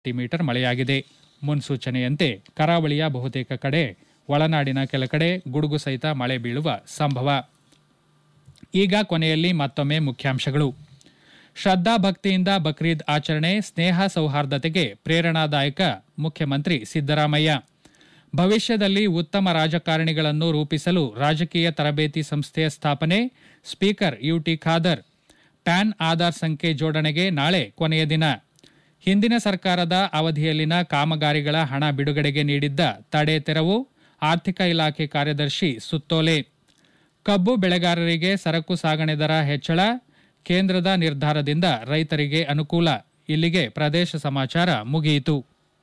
Centimetre ಮಳೆಯಾಗಿದೆ ಮುನ್ಸೂಚನೆಯಂತೆ ಕರಾವಳಿಯ ಬಹುತೇಕ ಕಡೆ ಒಳನಾಡಿನ ಕೆಲ ಕಡೆ ಗುಡುಗು ಸಹಿತ ಮಳೆ ಬೀಳುವ ಸಂಭವ ಈಗ ಕೊನೆಯಲ್ಲಿ ಮತ್ತೊಮ್ಮೆ ಮುಖ್ಯಾಂಶಗಳು ಶ್ರದ್ಧಾ ಭಕ್ತಿಯಿಂದ ಬಕ್ರೀದ್ ಆಚರಣೆ ಸ್ನೇಹ ಸೌಹಾರ್ದತೆಗೆ ಪ್ರೇರಣಾದಾಯಕ ಮುಖ್ಯಮಂತ್ರಿ ಸಿದ್ದರಾಮಯ್ಯ ಭವಿಷ್ಯದಲ್ಲಿ ಉತ್ತಮ ರಾಜಕಾರಣಿಗಳನ್ನು ರೂಪಿಸಲು ರಾಜಕೀಯ ತರಬೇತಿ ಸಂಸ್ಥೆಯ ಸ್ಥಾಪನೆ speaker UT Khader PAN Aadhaar ಸಂಖ್ಯೆ ಜೋಡಣೆಗೆ ನಾಳೆ ಕೊನೆಯ ದಿನ ಹಿಂದಿನ ಸರ್ಕಾರದ ಅವಧಿಯಲ್ಲಿನ ಕಾಮಗಾರಿಗಳ ಹಣ ಬಿಡುಗಡೆಗೆ ನೀಡಿದ್ದ ತಡೆ ತೆರವು ಆರ್ಥಿಕ ಇಲಾಖೆ ಕಾರ್ಯದರ್ಶಿ ಸುತ್ತೋಲೆ ಕಬ್ಬು ಬೆಳೆಗಾರರಿಗೆ ಸರಕು ಸಾಗಣೆ ದರ ಹೆಚ್ಚಳ ಕೇಂದ್ರದ ನಿರ್ಧಾರದಿಂದ ರೈತರಿಗೆ ಅನುಕೂಲ ಇಲ್ಲಿಗೆ ಪ್ರದೇಶ ಸಮಾಚಾರ ಮುಗಿಯಿತು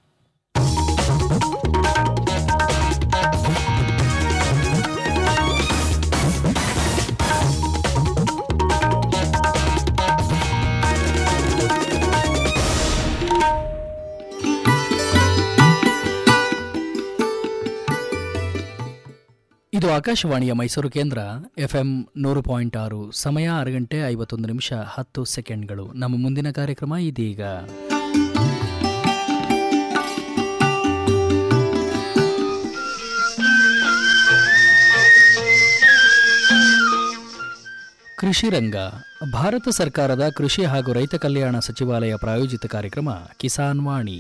ಇದು ಆಕಾಶವಾಣಿಯ ಮೈಸೂರು ಕೇಂದ್ರ ಎಫ್ಎಂ ನೂರು ಪಾಯಿಂಟ್ ಆರು ಸಮಯ ಆರು ಗಂಟೆ ಐವತ್ತೊಂದು ನಿಮಿಷ ಹತ್ತು ಸೆಕೆಂಡ್ಗಳು ನಮ್ಮ ಮುಂದಿನ ಕಾರ್ಯಕ್ರಮ ಇದೀಗ ಕೃಷಿ ರಂಗ ಭಾರತ ಸರ್ಕಾರದ ಕೃಷಿ ಹಾಗೂ ರೈತ ಕಲ್ಯಾಣ ಸಚಿವಾಲಯ ಪ್ರಾಯೋಜಿತ ಕಾರ್ಯಕ್ರಮ ಕಿಸಾನ್ ವಾಣಿ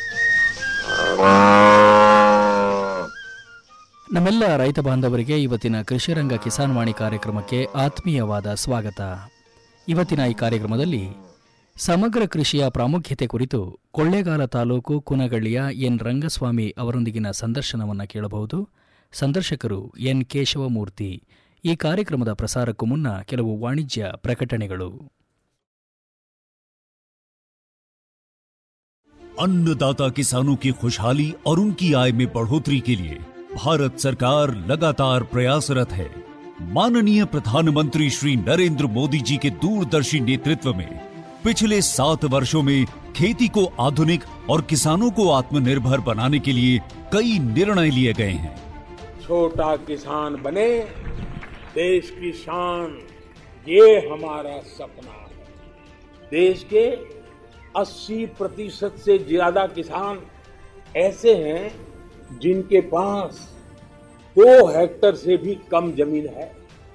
ನಮ್ಮೆಲ್ಲ ರೈತ ಬಾಂಧವರಿಗೆ ಇವತ್ತಿನ ಕೃಷಿ ರಂಗ ಕಿಸಾನ್ ವಾಣಿ ಕಾರ್ಯಕ್ರಮಕ್ಕೆ ಆತ್ಮೀಯವಾದ ಸ್ವಾಗತ ಇವತ್ತಿನ ಈ ಕಾರ್ಯಕ್ರಮದಲ್ಲಿ ಸಮಗ್ರ ಕೃಷಿಯ ಪ್ರಾಮುಖ್ಯತೆ ಕುರಿತು ಕೊಳ್ಳೇಗಾಲ ತಾಲೂಕು ಕುನಗಳ್ಳಿಯ ಎನ್ ರಂಗಸ್ವಾಮಿ ಅವರೊಂದಿಗಿನ ಸಂದರ್ಶನವನ್ನು ಕೇಳಬಹುದು ಸಂದರ್ಶಕರು ಎನ್ ಕೇಶವಮೂರ್ತಿ ಈ ಕಾರ್ಯಕ್ರಮದ ಪ್ರಸಾರಕ್ಕೂ ಮುನ್ನ ಕೆಲವು ವಾಣಿಜ್ಯ ಪ್ರಕಟಣೆಗಳು अन्नदाता किसानों की खुशहाली और उनकी आय में बढ़ोतरी के लिए भारत सरकार लगातार प्रयासरत है माननीय प्रधानमंत्री श्री नरेंद्र मोदी जी के दूरदर्शी नेतृत्व में पिछले सात वर्षों में खेती को आधुनिक और किसानों को आत्मनिर्भर बनाने के लिए कई निर्णय लिए गए हैं छोटा किसान बने देश की शान ये हमारा सपना है देश के 80 प्रतिशत से ज्यादा किसान ऐसे हैं जिनके पास दो हेक्टर से भी कम जमीन है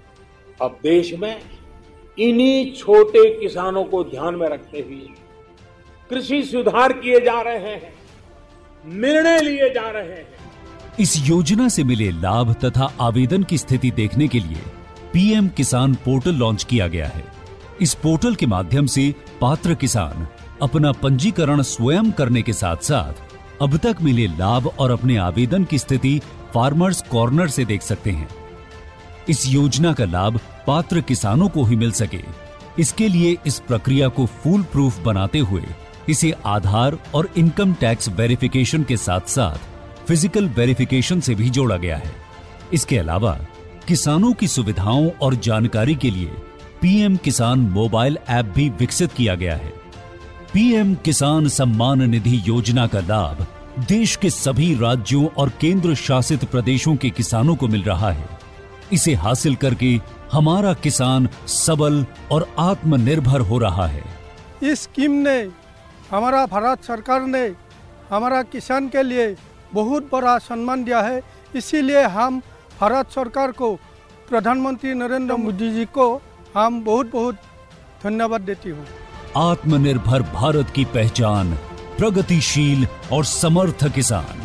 अब देश में इन्हीं छोटे किसानों को ध्यान में रखते हुए कृषि सुधार किए जा रहे हैं निर्णय लिए जा रहे हैं इस योजना से मिले लाभ तथा आवेदन की स्थिति देखने के लिए पीएम किसान पोर्टल लॉन्च किया गया है इस पोर्टल के माध्यम से पात्र किसान अपना पंजीकरण स्वयं करने के साथ साथ अब तक मिले लाभ और अपने आवेदन की स्थिति फार्मर्स कॉर्नर से देख सकते हैं इस योजना का लाभ पात्र किसानों को ही मिल सके इसके लिए इस प्रक्रिया को फूल प्रूफ बनाते हुए इसे आधार और इनकम टैक्स वेरिफिकेशन के साथ साथ फिजिकल वेरिफिकेशन से भी जोड़ा गया है इसके अलावा किसानों की सुविधाओं और जानकारी के लिए पीएम किसान मोबाइल ऐप भी विकसित किया गया है पीएम किसान सम्मान निधि योजना का लाभ देश के सभी राज्यों और केंद्र शासित प्रदेशों के किसानों को मिल रहा है इसे हासिल करके हमारा किसान सबल और आत्मनिर्भर हो रहा है इस स्कीम ने हमारा भारत सरकार ने हमारा किसान के लिए बहुत बड़ा सम्मान दिया है इसीलिए हम भारत सरकार को प्रधानमंत्री नरेंद्र मोदी जी को हम बहुत बहुत धन्यवाद देती हूँ आत्मनिर्भर भारत की पहचान प्रगतिशील और समर्थ किसान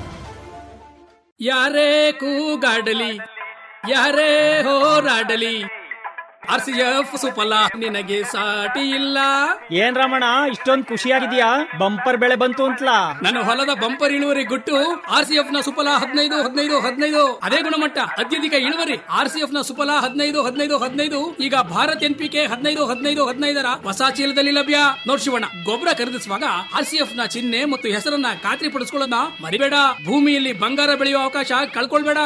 ಯಾರೇ ಕೂಗಾಡಲಿ ಯಾರೇ ಹೋರಾಡಲಿ ಆರ್ ಸಿ ಎಫ್ ಸುಫಲ ನಿನಗೆ ಸಾಟಿ ಇಲ್ಲ ಏನ್ ರಮಣ ಇಷ್ಟೊಂದ್ ಖುಷಿಯಾಗಿದ್ಯಾ ಬಂಪರ್ ಬೆಳೆ ಬಂತು ಅಂತಲಾ ನನ್ನ ಹೊಲದ ಬಂಪರ್ ಇಳುವರಿ ಗುಟ್ಟು ಆರ್ ಸಿ ಎಫ್ ನ ಸುಫಲ ಹದಿನೈದು ಹದಿನೈದು ಹದಿನೈದು ಅದೇ ಗುಣಮಟ್ಟ ಅತ್ಯಧಿಕ ಇಳುವರಿ ಆರ್ ಸಿ ಎಫ್ ನ ಸುಫಲ ಹದಿನೈದು ಹದಿನೈದು ಹದಿನೈದು ಈಗ ಭಾರತ್ ಎನ್ ಪಿ ಕೆ ಹದಿನೈದು ಹದಿನೈದು ಹದಿನೈದರ ಹೊಸ ಚೀಲದಲ್ಲಿ ಲಭ್ಯ ನೋಡ್ ಶಿವಣ್ಣ ಗೊಬ್ಬರ ಖರೀದಿಸುವಾಗ ಆರ್ ಸಿ ಎಫ್ ನ ಚಿಹ್ನೆ ಮತ್ತು ಹೆಸರನ್ನ ಖಾತ್ರಿ ಪಡಿಸ್ಕೊಳ್ಳೋದನ್ನ ಮರಿಬೇಡ ಭೂಮಿಯಲ್ಲಿ ಬಂಗಾರ ಬೆಳೆಯುವ ಅವಕಾಶ ಕಳ್ಕೊಳ್ಬೇಡ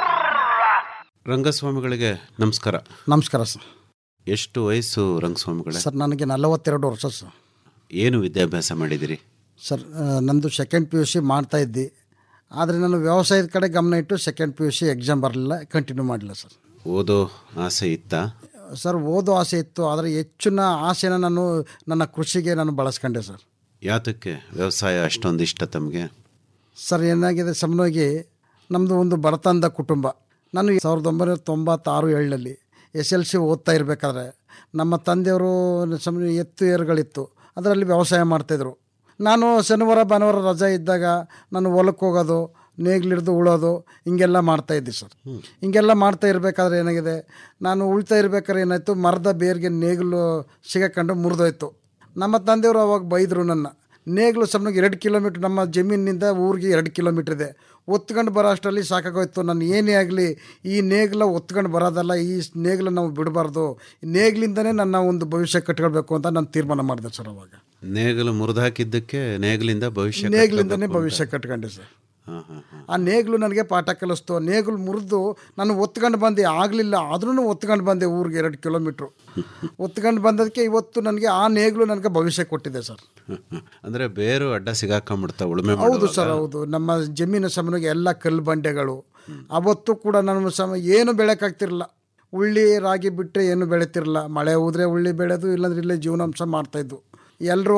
ರಂಗಸ್ವಾಮಿಗಳಿಗೆ ನಮಸ್ಕಾರ ನಮಸ್ಕಾರ ಸರ್ ಎಷ್ಟು ವಯಸ್ಸು ರಂಗಸ್ವಾಮಿಗಳೇ ಸರ್ ನನಗೆ ನಲವತ್ತೆರಡು ವರ್ಷ ಸರ್ ಏನು ವಿದ್ಯಾಭ್ಯಾಸ ಮಾಡಿದಿರಿ ಸರ್ ಆ, ನಂದು ಸೆಕೆಂಡ್ ಪಿ ಯು ಸಿ ಮಾಡ್ತಾ ಇದ್ದೆ ಆದರೆ ನಾನು ವ್ಯವಸಾಯದ ಕಡೆ ಗಮನ ಇಟ್ಟು second P U C exam ಬರಲಿಲ್ಲ ಕಂಟಿನ್ಯೂ ಮಾಡಲಿಲ್ಲ ಸರ್ ಓದೋ ಆಸೆ ಇತ್ತಾ ಸರ್ ಓದೋ ಆಸೆ ಇತ್ತು ಆದರೆ ಹೆಚ್ಚಿನ ಆಸೆನ ನಾನು ನನ್ನ ಕೃಷಿಗೆ ನಾನು ಬಳಸ್ಕೊಂಡೆ ಸರ್ ಯಾತಕ್ಕೆ ವ್ಯವಸಾಯ ಅಷ್ಟೊಂದು ಇಷ್ಟ ತಮಗೆ ಸರ್ ಏನಾಗಿದೆ ಸಾಮಾನ್ಯವಾಗಿ ನಮ್ಮದು ಒಂದು ಬಡತನದ ಕುಟುಂಬ ನಾನು ಸಾವಿರದ ಒಂಬೈನೂರ ತೊಂಬತ್ತಾರು ಏಳರಲ್ಲಿ ಎಸ್ ಎಲ್ ಸಿ ಓದ್ತಾ ಇರಬೇಕಾದ್ರೆ ನಮ್ಮ ತಂದೆಯವರು ಸಾಮಾನ್ಯ ಎತ್ತು ಏರುಗಳಿತ್ತು ಅದರಲ್ಲಿ ವ್ಯವಸಾಯ ಮಾಡ್ತಾಯಿದ್ರು ನಾನು ಶನಿವಾರ ಭಾನುವಾರ ರಜೆ ಇದ್ದಾಗ ನಾನು ಹೊಲಕ್ಕೆ ಹೋಗೋದು ನೇಗ್ಲಿಡ್ದು ಉಳೋದು ಹಿಂಗೆಲ್ಲ ಮಾಡ್ತಾಯಿದ್ದೆ ಸರ್ ಹಿಂಗೆಲ್ಲ ಮಾಡ್ತಾ ಇರಬೇಕಾದ್ರೆ ಏನಾಗಿದೆ ನಾನು ಉಳ್ತಾ ಇರ್ಬೇಕಾದ್ರೆ ಏನಾಯಿತು ಮರದ ಬೇರ್ಗೆ ನೇಗಿಲು ಸಿಗಕೊಂಡು ಮುರಿದೋಯ್ತು ನಮ್ಮ ತಂದೆಯವರು ಅವಾಗ ಬೈದರು ನನ್ನ ನೇಗ್ಲು ಸಣ್ಣಗೆ ಎರಡು ಕಿಲೋಮೀಟ್ರ್ ನಮ್ಮ ಜಮೀನಿನಿಂದ ಊರಿಗೆ ಎರಡು ಕಿಲೋಮೀಟ್ರ್ ಇದೆ ಒತ್ಕೊಂಡು ಬರೋ ಅಷ್ಟರಲ್ಲಿ ಸಾಕಾಗೋಯ್ತು ನಾನು ಏನೇ ಆಗಲಿ ಈ ನೇಗ್ಲ ಒತ್ಕೊಂಡು ಬರೋದಲ್ಲ ಈ ನೇಗ್ಲ ನಾವು ಬಿಡಬಾರ್ದು ನೇಗ್ಲಿಂದನೇ ನನ್ನ ಒಂದು ಭವಿಷ್ಯ ಕಟ್ಕೊಳ್ಬೇಕು ಅಂತ ನಾನು ತೀರ್ಮಾನ ಮಾಡಿದೆ ಸರ್ ಅವಾಗ ನೇಗಲು ಮುರಿದು ಹಾಕಿದ್ದಕ್ಕೆ ನೇಗಲಿಂದ ಭವಿಷ್ಯ ನೇಗ್ಲಿಂದನೇ ಕಟ್ಕೋಬೇಕು ಭವಿಷ್ಯ ಅಂತ. ಕಟ್ಕೊಂಡೆ ಸರ್ ಹಾ, ಹಾ, ಹಾ. ಆ ನೇಗ್ಲು ನನಗೆ ಪಾಠ ಕಲಿಸ್ತು ನೇಗ್ಲು ಮುರಿದು ನಾನು ಒತ್ಕೊಂಡು ಬಂದೆ ಆಗಲಿಲ್ಲ ಆದ್ರೂ ಒತ್ಕೊಂಡು ಬಂದೆ ಊರಿಗೆ ಎರಡು ಕಿಲೋಮೀಟ್ರು ಒತ್ಕೊಂಡು ಬಂದದಕ್ಕೆ ಇವತ್ತು ನನಗೆ ಆ ನೇಗ್ಲು ನನಗೆ ಭವಿಷ್ಯ ಕೊಟ್ಟಿದೆ ಸರ್ ಅಂದ್ರೆ ಬೇರು ಅಡ್ಡ ಸಿಗಾಕೊಂಡ್ಬಿಡ್ತಾ ಉಳುಮೆ ಹೌದು ಮಾಡುವಾಗ. ಸರ್ ಹೌದು ನಮ್ಮ ಜಮೀನು ಸಮನಿಗೆ ಎಲ್ಲ ಕಲ್ಲು ಬಂಡೆಗಳು ಅವತ್ತು ಕೂಡ ನಾನು ಸಮ ಏನು ಬೆಳೆಯೋಕ್ಕಾಗ್ತಿರಲಿಲ್ಲ ಉಳ್ಳಿ ರಾಗಿ ಬಿಟ್ಟರೆ ಏನು ಬೆಳೀತಿರಲಿಲ್ಲ ಮಳೆ ಹೋದ್ರೆ ಉಳ್ಳಿ ಬೆಳೆದು ಇಲ್ಲಾಂದ್ರೆ ಇಲ್ಲೇ ಜೀವನಾಂಶ ಮಾಡ್ತಾಯಿದ್ದು ಎಲ್ಲರೂ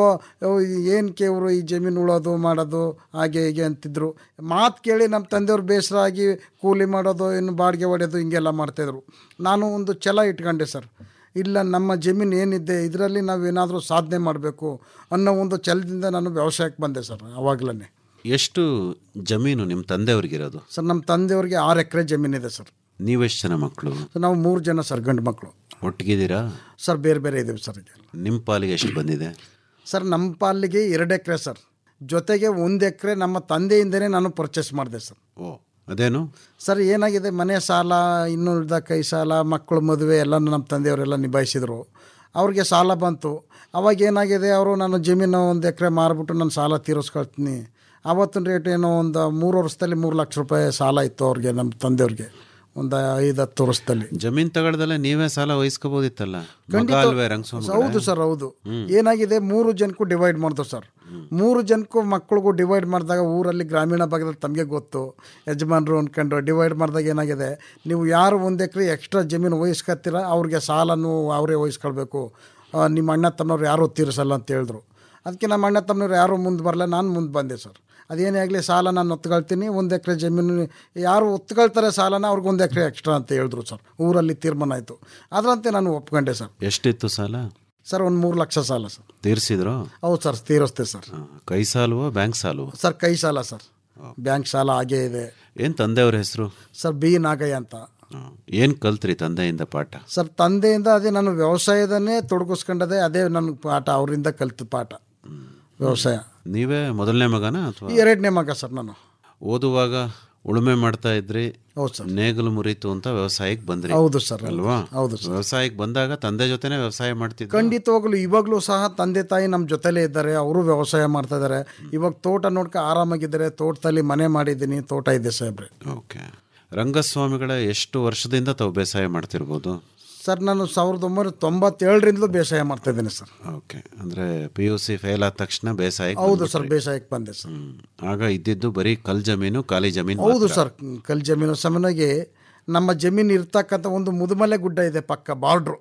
ಏನಕ್ಕೆ ಇವರು ಈ ಜಮೀನು ಉಳೋದು ಮಾಡೋದು ಹಾಗೆ ಹೀಗೆ ಅಂತಿದ್ರು ಮಾತು ಕೇಳಿ ನಮ್ಮ ತಂದೆಯವ್ರು ಬೇಸರ ಆಗಿ ಕೂಲಿ ಮಾಡೋದು ಇನ್ನು ಬಾಡಿಗೆ ಹೊಡೆಯೋದು ಹಿಂಗೆಲ್ಲ ಮಾಡ್ತಾಯಿದ್ರು ನಾನು ಒಂದು ಛಲ ಇಟ್ಕೊಂಡೆ ಸರ್ ಇಲ್ಲ ನಮ್ಮ ಜಮೀನು ಏನಿದೆ ಇದರಲ್ಲಿ ನಾವು ಏನಾದರೂ ಸಾಧನೆ ಮಾಡಬೇಕು ಅನ್ನೋ ಒಂದು ಛಲದಿಂದ ನಾನು ವ್ಯವಸಾಯಕ್ಕೆ ಬಂದೆ ಸರ್ ಆವಾಗಲೇ ಎಷ್ಟು ಜಮೀನು ನಿಮ್ಮ ತಂದೆಯವ್ರಿಗಿರೋದು ಸರ್ ನಮ್ಮ ತಂದೆಯವ್ರಿಗೆ ಆರು ಎಕರೆ ಜಮೀನಿದೆ ಸರ್ ನೀವೆಷ್ಟು ಜನ ಮಕ್ಕಳು ಸರ್ ನಾವು ಮೂರು ಜನ ಸರ್ ಗಂಡು ಮಕ್ಕಳು ಒಟ್ಟಿಗಿದ್ದೀರಾ ಸರ್ ಬೇರೆ ಬೇರೆ ಇದ್ದೀವಿ ಸರ್ ಈಗ ನಿಮ್ಮ ಪಾಲಿಗೆ ಎಷ್ಟು ಬಂದಿದೆ ಸರ್ ನಮ್ಮ ಪಾಲಿಗೆ ಎರಡು ಎಕರೆ ಸರ್ ಜೊತೆಗೆ ಒಂದು ಎಕರೆ ನಮ್ಮ ತಂದೆಯಿಂದನೇ ನಾನು ಪರ್ಚೇಸ್ ಮಾಡಿದೆ ಸರ್ ಓ ಅದೇನು ಸರ್ ಏನಾಗಿದೆ ಮನೆ ಸಾಲ ಇನ್ನುಳಿದ ಕೈ ಸಾಲ ಮಕ್ಕಳು ಮದುವೆ ಎಲ್ಲ ನಮ್ಮ ತಂದೆಯವರೆಲ್ಲ ನಿಭಾಯಿಸಿದರು ಅವ್ರಿಗೆ ಸಾಲ ಬಂತು ಅವಾಗ ಏನಾಗಿದೆ ಅವರು ನಾನು ಜಮೀನು ಒಂದು ಎಕರೆ ಮಾರ್ಬಿಟ್ಟು ನಾನು ಸಾಲ ತೀರಿಸ್ಕೊಳ್ತೀನಿ ಆವತ್ತಿನ ರೇಟ್ ಏನೋ ಒಂದು ಮೂರು ವರ್ಷದಲ್ಲಿ ಮೂರು ಲಕ್ಷ ರೂಪಾಯಿ ಸಾಲ ಇತ್ತು ಅವ್ರಿಗೆ ನಮ್ಮ ತಂದೆಯವ್ರಿಗೆ ಒಂದು ಐದು ಹತ್ತು ವರ್ಷದಲ್ಲಿ ಜಮೀನ್ ತಗೊಳ್ದಲ್ಲ ನೀವೇ ಸಾಲ ವಹಿಸ್ಕೋಬೋದಿತ್ತಲ್ಲ ಮಗ ಖಂಡಿತ ಅಲ್ವೇ ರಂಗಸ್ವಾಮಿ ಹೌದು ಸರ್ ಹೌದು ಏನಾಗಿದೆ ಮೂರು ಜನಕ್ಕೂ ಡಿವೈಡ್ ಮಾಡ್ದು ಸರ್ ಮೂರು ಜನಕ್ಕೂ ಮಕ್ಕಳಿಗೂ ಡಿವೈಡ್ ಮಾಡಿದಾಗ ಊರಲ್ಲಿ ಗ್ರಾಮೀಣ ಭಾಗದಲ್ಲಿ ತಮಗೆ ಗೊತ್ತು ಯಜಮಾನರು ಅಂದ್ಕೊಂಡು ಡಿವೈಡ್ ಮಾಡಿದಾಗ ಏನಾಗಿದೆ ನೀವು ಯಾರು ಒಂದು ಎಕರೆ ಎಕ್ಸ್ಟ್ರಾ ಜಮೀನು ವಹಿಸ್ಕೊತೀರ ಅವ್ರಿಗೆ ಸಾಲನು ಅವರೇ ವಹಿಸ್ಕೊಳ್ಬೇಕು ಆ, ನಿಮ್ಮ ಅಣ್ಣ ತಮ್ಮನವ್ರು ಯಾರೂ ತೀರಿಸಲ್ಲ ಅಂತ ಹೇಳಿದ್ರು ಅದಕ್ಕೆ ನಮ್ಮ ಅಣ್ಣ ತಮ್ಮನವ್ರು ಯಾರೂ ಮುಂದೆ ಬರಲ್ಲ ನಾನು ಮುಂದೆ ಬಂದೆ ಸರ್ ಅದೇನೇ ಆಗಲಿ ಸಾಲ ನಾನು ಒತ್ಕೊಳ್ತೀನಿ ಒಂದು ಎಕರೆ ಜಮೀನು ಯಾರು ಒತ್ಕೊಳ್ತಾರೆ ಸಾಲನ ಅವ್ರಿಗೆ ಒಂದು ಎಕರೆ ಎಕ್ಸ್ಟ್ರಾ ಅಂತ ಹೇಳಿದ್ರು ಸರ್ ಊರಲ್ಲಿ ತೀರ್ಮಾನ ಆಯಿತು ಅದರಂತೆ ನಾನು ಒಪ್ಕೊಂಡೆ ಸರ್ ಎಷ್ಟಿತ್ತು ಸಾಲ ಸರ್ ಒಂದು ಮೂರು ಲಕ್ಷ ಸಾಲ ಸರ್ ತೀರ್ಸಿದ್ರು ಹೌದು ಸರ್ ತೀರಿಸ್ತೆ ಸರ್ ಕೈ ಸಾಲವೋ ಬ್ಯಾಂಕ್ ಸಾಲವೋ ಸರ್ ಕೈ ಸಾಲ ಸರ್ ಬ್ಯಾಂಕ್ ಸಾಲ ಹಾಗೇ ಇದೆ ಏನು ತಂದೆಯವ್ರ ಹೆಸರು ಸರ್ ಬಿ ನಾಗಯ್ಯ ಅಂತ ಏನು ಕಲ್ತ್ರಿ ತಂದೆಯಿಂದ ಪಾಠ ಸರ್ ತಂದೆಯಿಂದ ಅದೇ ನಾನು ವ್ಯವಸಾಯದನ್ನೇ ತೊಡಗಿಸ್ಕೊಂಡದೆ ಅದೇ ನನ್ನ ಪಾಠ ಅವರಿಂದ ಕಲಿತ ಪಾಠ ವ್ಯವಸಾಯ ನೀವೇ ಮೊದಲನೇ ಮಗನ ಅಥವಾ ಎರಡನೇ ಮಗ ಸರ್ ನಾನು ಓದುವಾಗ ಉಳುಮೆ ಮಾಡ್ತಾ ಇದ್ರಿ ಹೌದು ಸರ್ ನೇಗಲು ಮುರಿತು ಅಂತ ವ್ಯವಸಾಯಕ್ಕೆ ಬಂದ್ರಿ ಹೌದು ಸರ್ ಅಲ್ವಾ ಹೌದು ಸರ್ ವ್ಯವಸಾಯಕ್ಕೆ ಬಂದಾಗ ತಂದೆ ಜೊತೆನೆ ವ್ಯವಸಾಯ ಮಾಡ್ತಿದ್ರು ಖಂಡಿತವಾಗ್ಲೂ ಇವಾಗಲೂ ಸಹ ತಂದೆ ತಾಯಿ ನಮ್ಮ ಜೊತೆಲೇ ಇದ್ದಾರೆ ಅವರು ವ್ಯವಸಾಯ ಮಾಡ್ತಾ ಇದ್ದಾರೆ ಇವಾಗ ತೋಟ ನೋಡ್ಕ ಆರಾಮಾಗಿದ್ದಾರೆ ತೋಟದಲ್ಲಿ ಮನೆ ಮಾಡಿದ್ದೀನಿ ತೋಟ ಇದೆ ಸಾಹೇಬ್ರೆ ಓಕೆ ರಂಗಸ್ವಾಮಿಗಳ ಎಷ್ಟು ವರ್ಷದಿಂದ ತಾವು ಬೇಸಾಯ ಮಾಡ್ತಿರ್ಬೋದು ಸರ್ ನಾನು ಸಾವಿರದ ಒಂಬೈನೂರ ತೊಂಬತ್ತೇಳರಿಂದಲೂ ಬೇಸಾಯ ಮಾಡ್ತಾ ಇದ್ದೀನಿ ಸರ್ ಓಕೆ ಅಂದ್ರೆ ಪಿ ಯು ಸಿ ಫೇಲ್ ಆದ ತಕ್ಷಣ ಬೇಸಾಯ ಹೌದು ಸರ್ ಬೇಸಾಯಕ್ಕೆ ಬಂದೆ ಸರ್ ಆಗ ಇದ್ದಿದ್ದು ಬರೀ ಕಲ್ ಜಮೀನು ಖಾಲಿ ಜಮೀನು ಹೌದು ಮಾತ್ರ. ಸರ್ ಕಲ್ ಜಮೀನು ಸಾಮಾನ್ಯವಾಗಿ ನಮ್ಮ ಜಮೀನು ಇರ್ತಕ್ಕಂಥ ಒಂದು ಮುದುಮಲೆ ಗುಡ್ಡ ಇದೆ ಪಕ್ಕ ಬಾರ್ಡ್ರು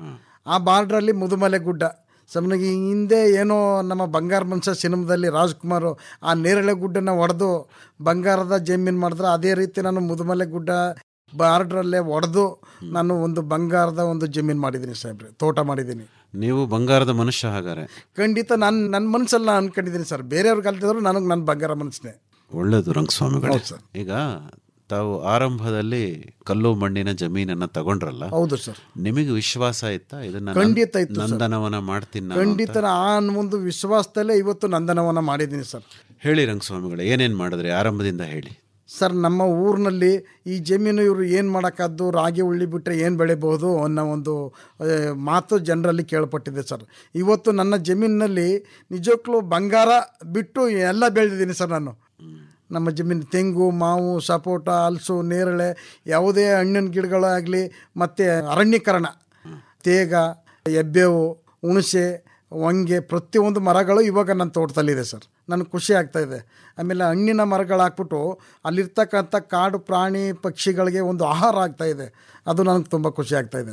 ಆ ಬಾರ್ಡ್ರಲ್ಲಿ ಮುದುಮಲೆ ಗುಡ್ಡ ಸಾಮಾನ್ಯವಾಗಿ ಹಿಂದೆ ಏನೋ ನಮ್ಮ ಬಂಗಾರ ಮನುಷ್ಯ ಸಿನಿಮಾದಲ್ಲಿ ರಾಜ್ಕುಮಾರ್ ಆ ನೇರಳೆ ಗುಡ್ಡನ ಹೊಡೆದು ಬಂಗಾರದ ಜಮೀನು ಮಾಡಿದ್ರೆ ಅದೇ ರೀತಿ ನಾನು ಮುದುಮಲೆ ಗುಡ್ಡ ಬಾರ್ಡ್ರಲ್ಲೇ ಹೊಡೆದು ನಾನು ಒಂದು ಬಂಗಾರದ ಒಂದು ಜಮೀನು ಮಾಡಿದ್ದೀನಿ ಸಾಹೇಬ್ರೆ ತೋಟ ಮಾಡಿದ್ದೀನಿ ನೀವು ಬಂಗಾರದ ಮನುಷ್ಯ ಹಾಗಾರೆ ಖಂಡಿತ ನಾನು ನನ್ನ ಮನಸ್ಸಲ್ಲಿ ನಾನು ಅನ್ಕೊಂಡಿದ್ದೀನಿ ಸರ್ ಬೇರೆಯವ್ರಿಗೆ ಕಲ್ತಿದ್ರು ನನಗೆ ನನ್ನ ಬಂಗಾರ ಮನಸ್ಸೇ ಒಳ್ಳೇದು ರಂಗಸ್ವಾಮಿಗಳು ಹೌದು ಸರ್. ಈಗ ತಾವು ಆರಂಭದಲ್ಲಿ ಕಲ್ಲು ಮಣ್ಣಿನ ಜಮೀನನ್ನ ತಗೊಂಡ್ರಲ್ಲ ಹೌದು ಸರ್ ನಿಮಗೆ ವಿಶ್ವಾಸ ಇತ್ತಾ ಇದನ್ನ ನನ್- ಖಂಡಿತ ಇತ್ತು ಸರ್. ನಂದನವನ ಮಾಡ್ತೀನಿ ನಾನು ಅಂತ? ಖಂಡಿತ ಆ ಒಂದು ವಿಶ್ವಾಸದಲ್ಲೇ ಇವತ್ತು ನಂದನವನ ಮಾಡಿದ್ದೀನಿ ಸರ್ ಹೇಳಿ ರಂಗಸ್ವಾಮಿಗಳು ಏನೇನ್ ಮಾಡಿದ್ರಿ ಆರಂಭದಿಂದ ಹೇಳಿ ಸರ್ ನಮ್ಮ ಊರಿನಲ್ಲಿ ಈ ಜಮೀನು ಇವರು ಏನು ಮಾಡೋಕ್ಕಾದ್ದು ರಾಗಿ ಉಳ್ಳಿ ಬಿಟ್ಟರೆ ಏನು ಬೆಳಿಬಹುದು ಅನ್ನೋ ಒಂದು ಆ, ಮಾತು ಜನರಲ್ಲಿ ಕೇಳ್ಪಟ್ಟಿದೆ ಸರ್ ಇವತ್ತು ನನ್ನ ಜಮೀನಿನಲ್ಲಿ ನಿಜಕ್ಕೂ ಬಂಗಾರ ಬಿಟ್ಟು ಎಲ್ಲ ಬೆಳೆದಿದ್ದೀನಿ ಸರ್ ನಾನು ನಮ್ಮ ಜಮೀನು ತೆಂಗು ಮಾವು ಸಪೋಟ ಹಲಸು ನೇರಳೆ ಯಾವುದೇ ಹಣ್ಣಿನ ಗಿಡಗಳಾಗಲಿ ಮತ್ತು ಅರಣ್ಯೀಕರಣ ತೇಗ ಎಬ್ಬೇವು ಹುಣಸೆ ಹೊಂಗೆ ಪ್ರತಿಯೊಂದು ಮರಗಳು ಇವಾಗ ನನ್ನ ತೋಟದಲ್ಲಿದೆ ಸರ್ ನನಗೆ ಖುಷಿ ಆಗ್ತಾ ಇದೆ ಆಮೇಲೆ ಹಣ್ಣಿನ ಮರಗಳು ಹಾಕ್ಬಿಟ್ಟು ಅಲ್ಲಿರ್ತಕ್ಕಂಥ ಕಾಡು ಪ್ರಾಣಿ ಪಕ್ಷಿಗಳಿಗೆ ಒಂದು ಆಹಾರ ಆಗ್ತಾ ಇದೆ ಅದು ನನಗೆ ತುಂಬ ಖುಷಿ ಆಗ್ತಾ ಇದೆ ಸರ್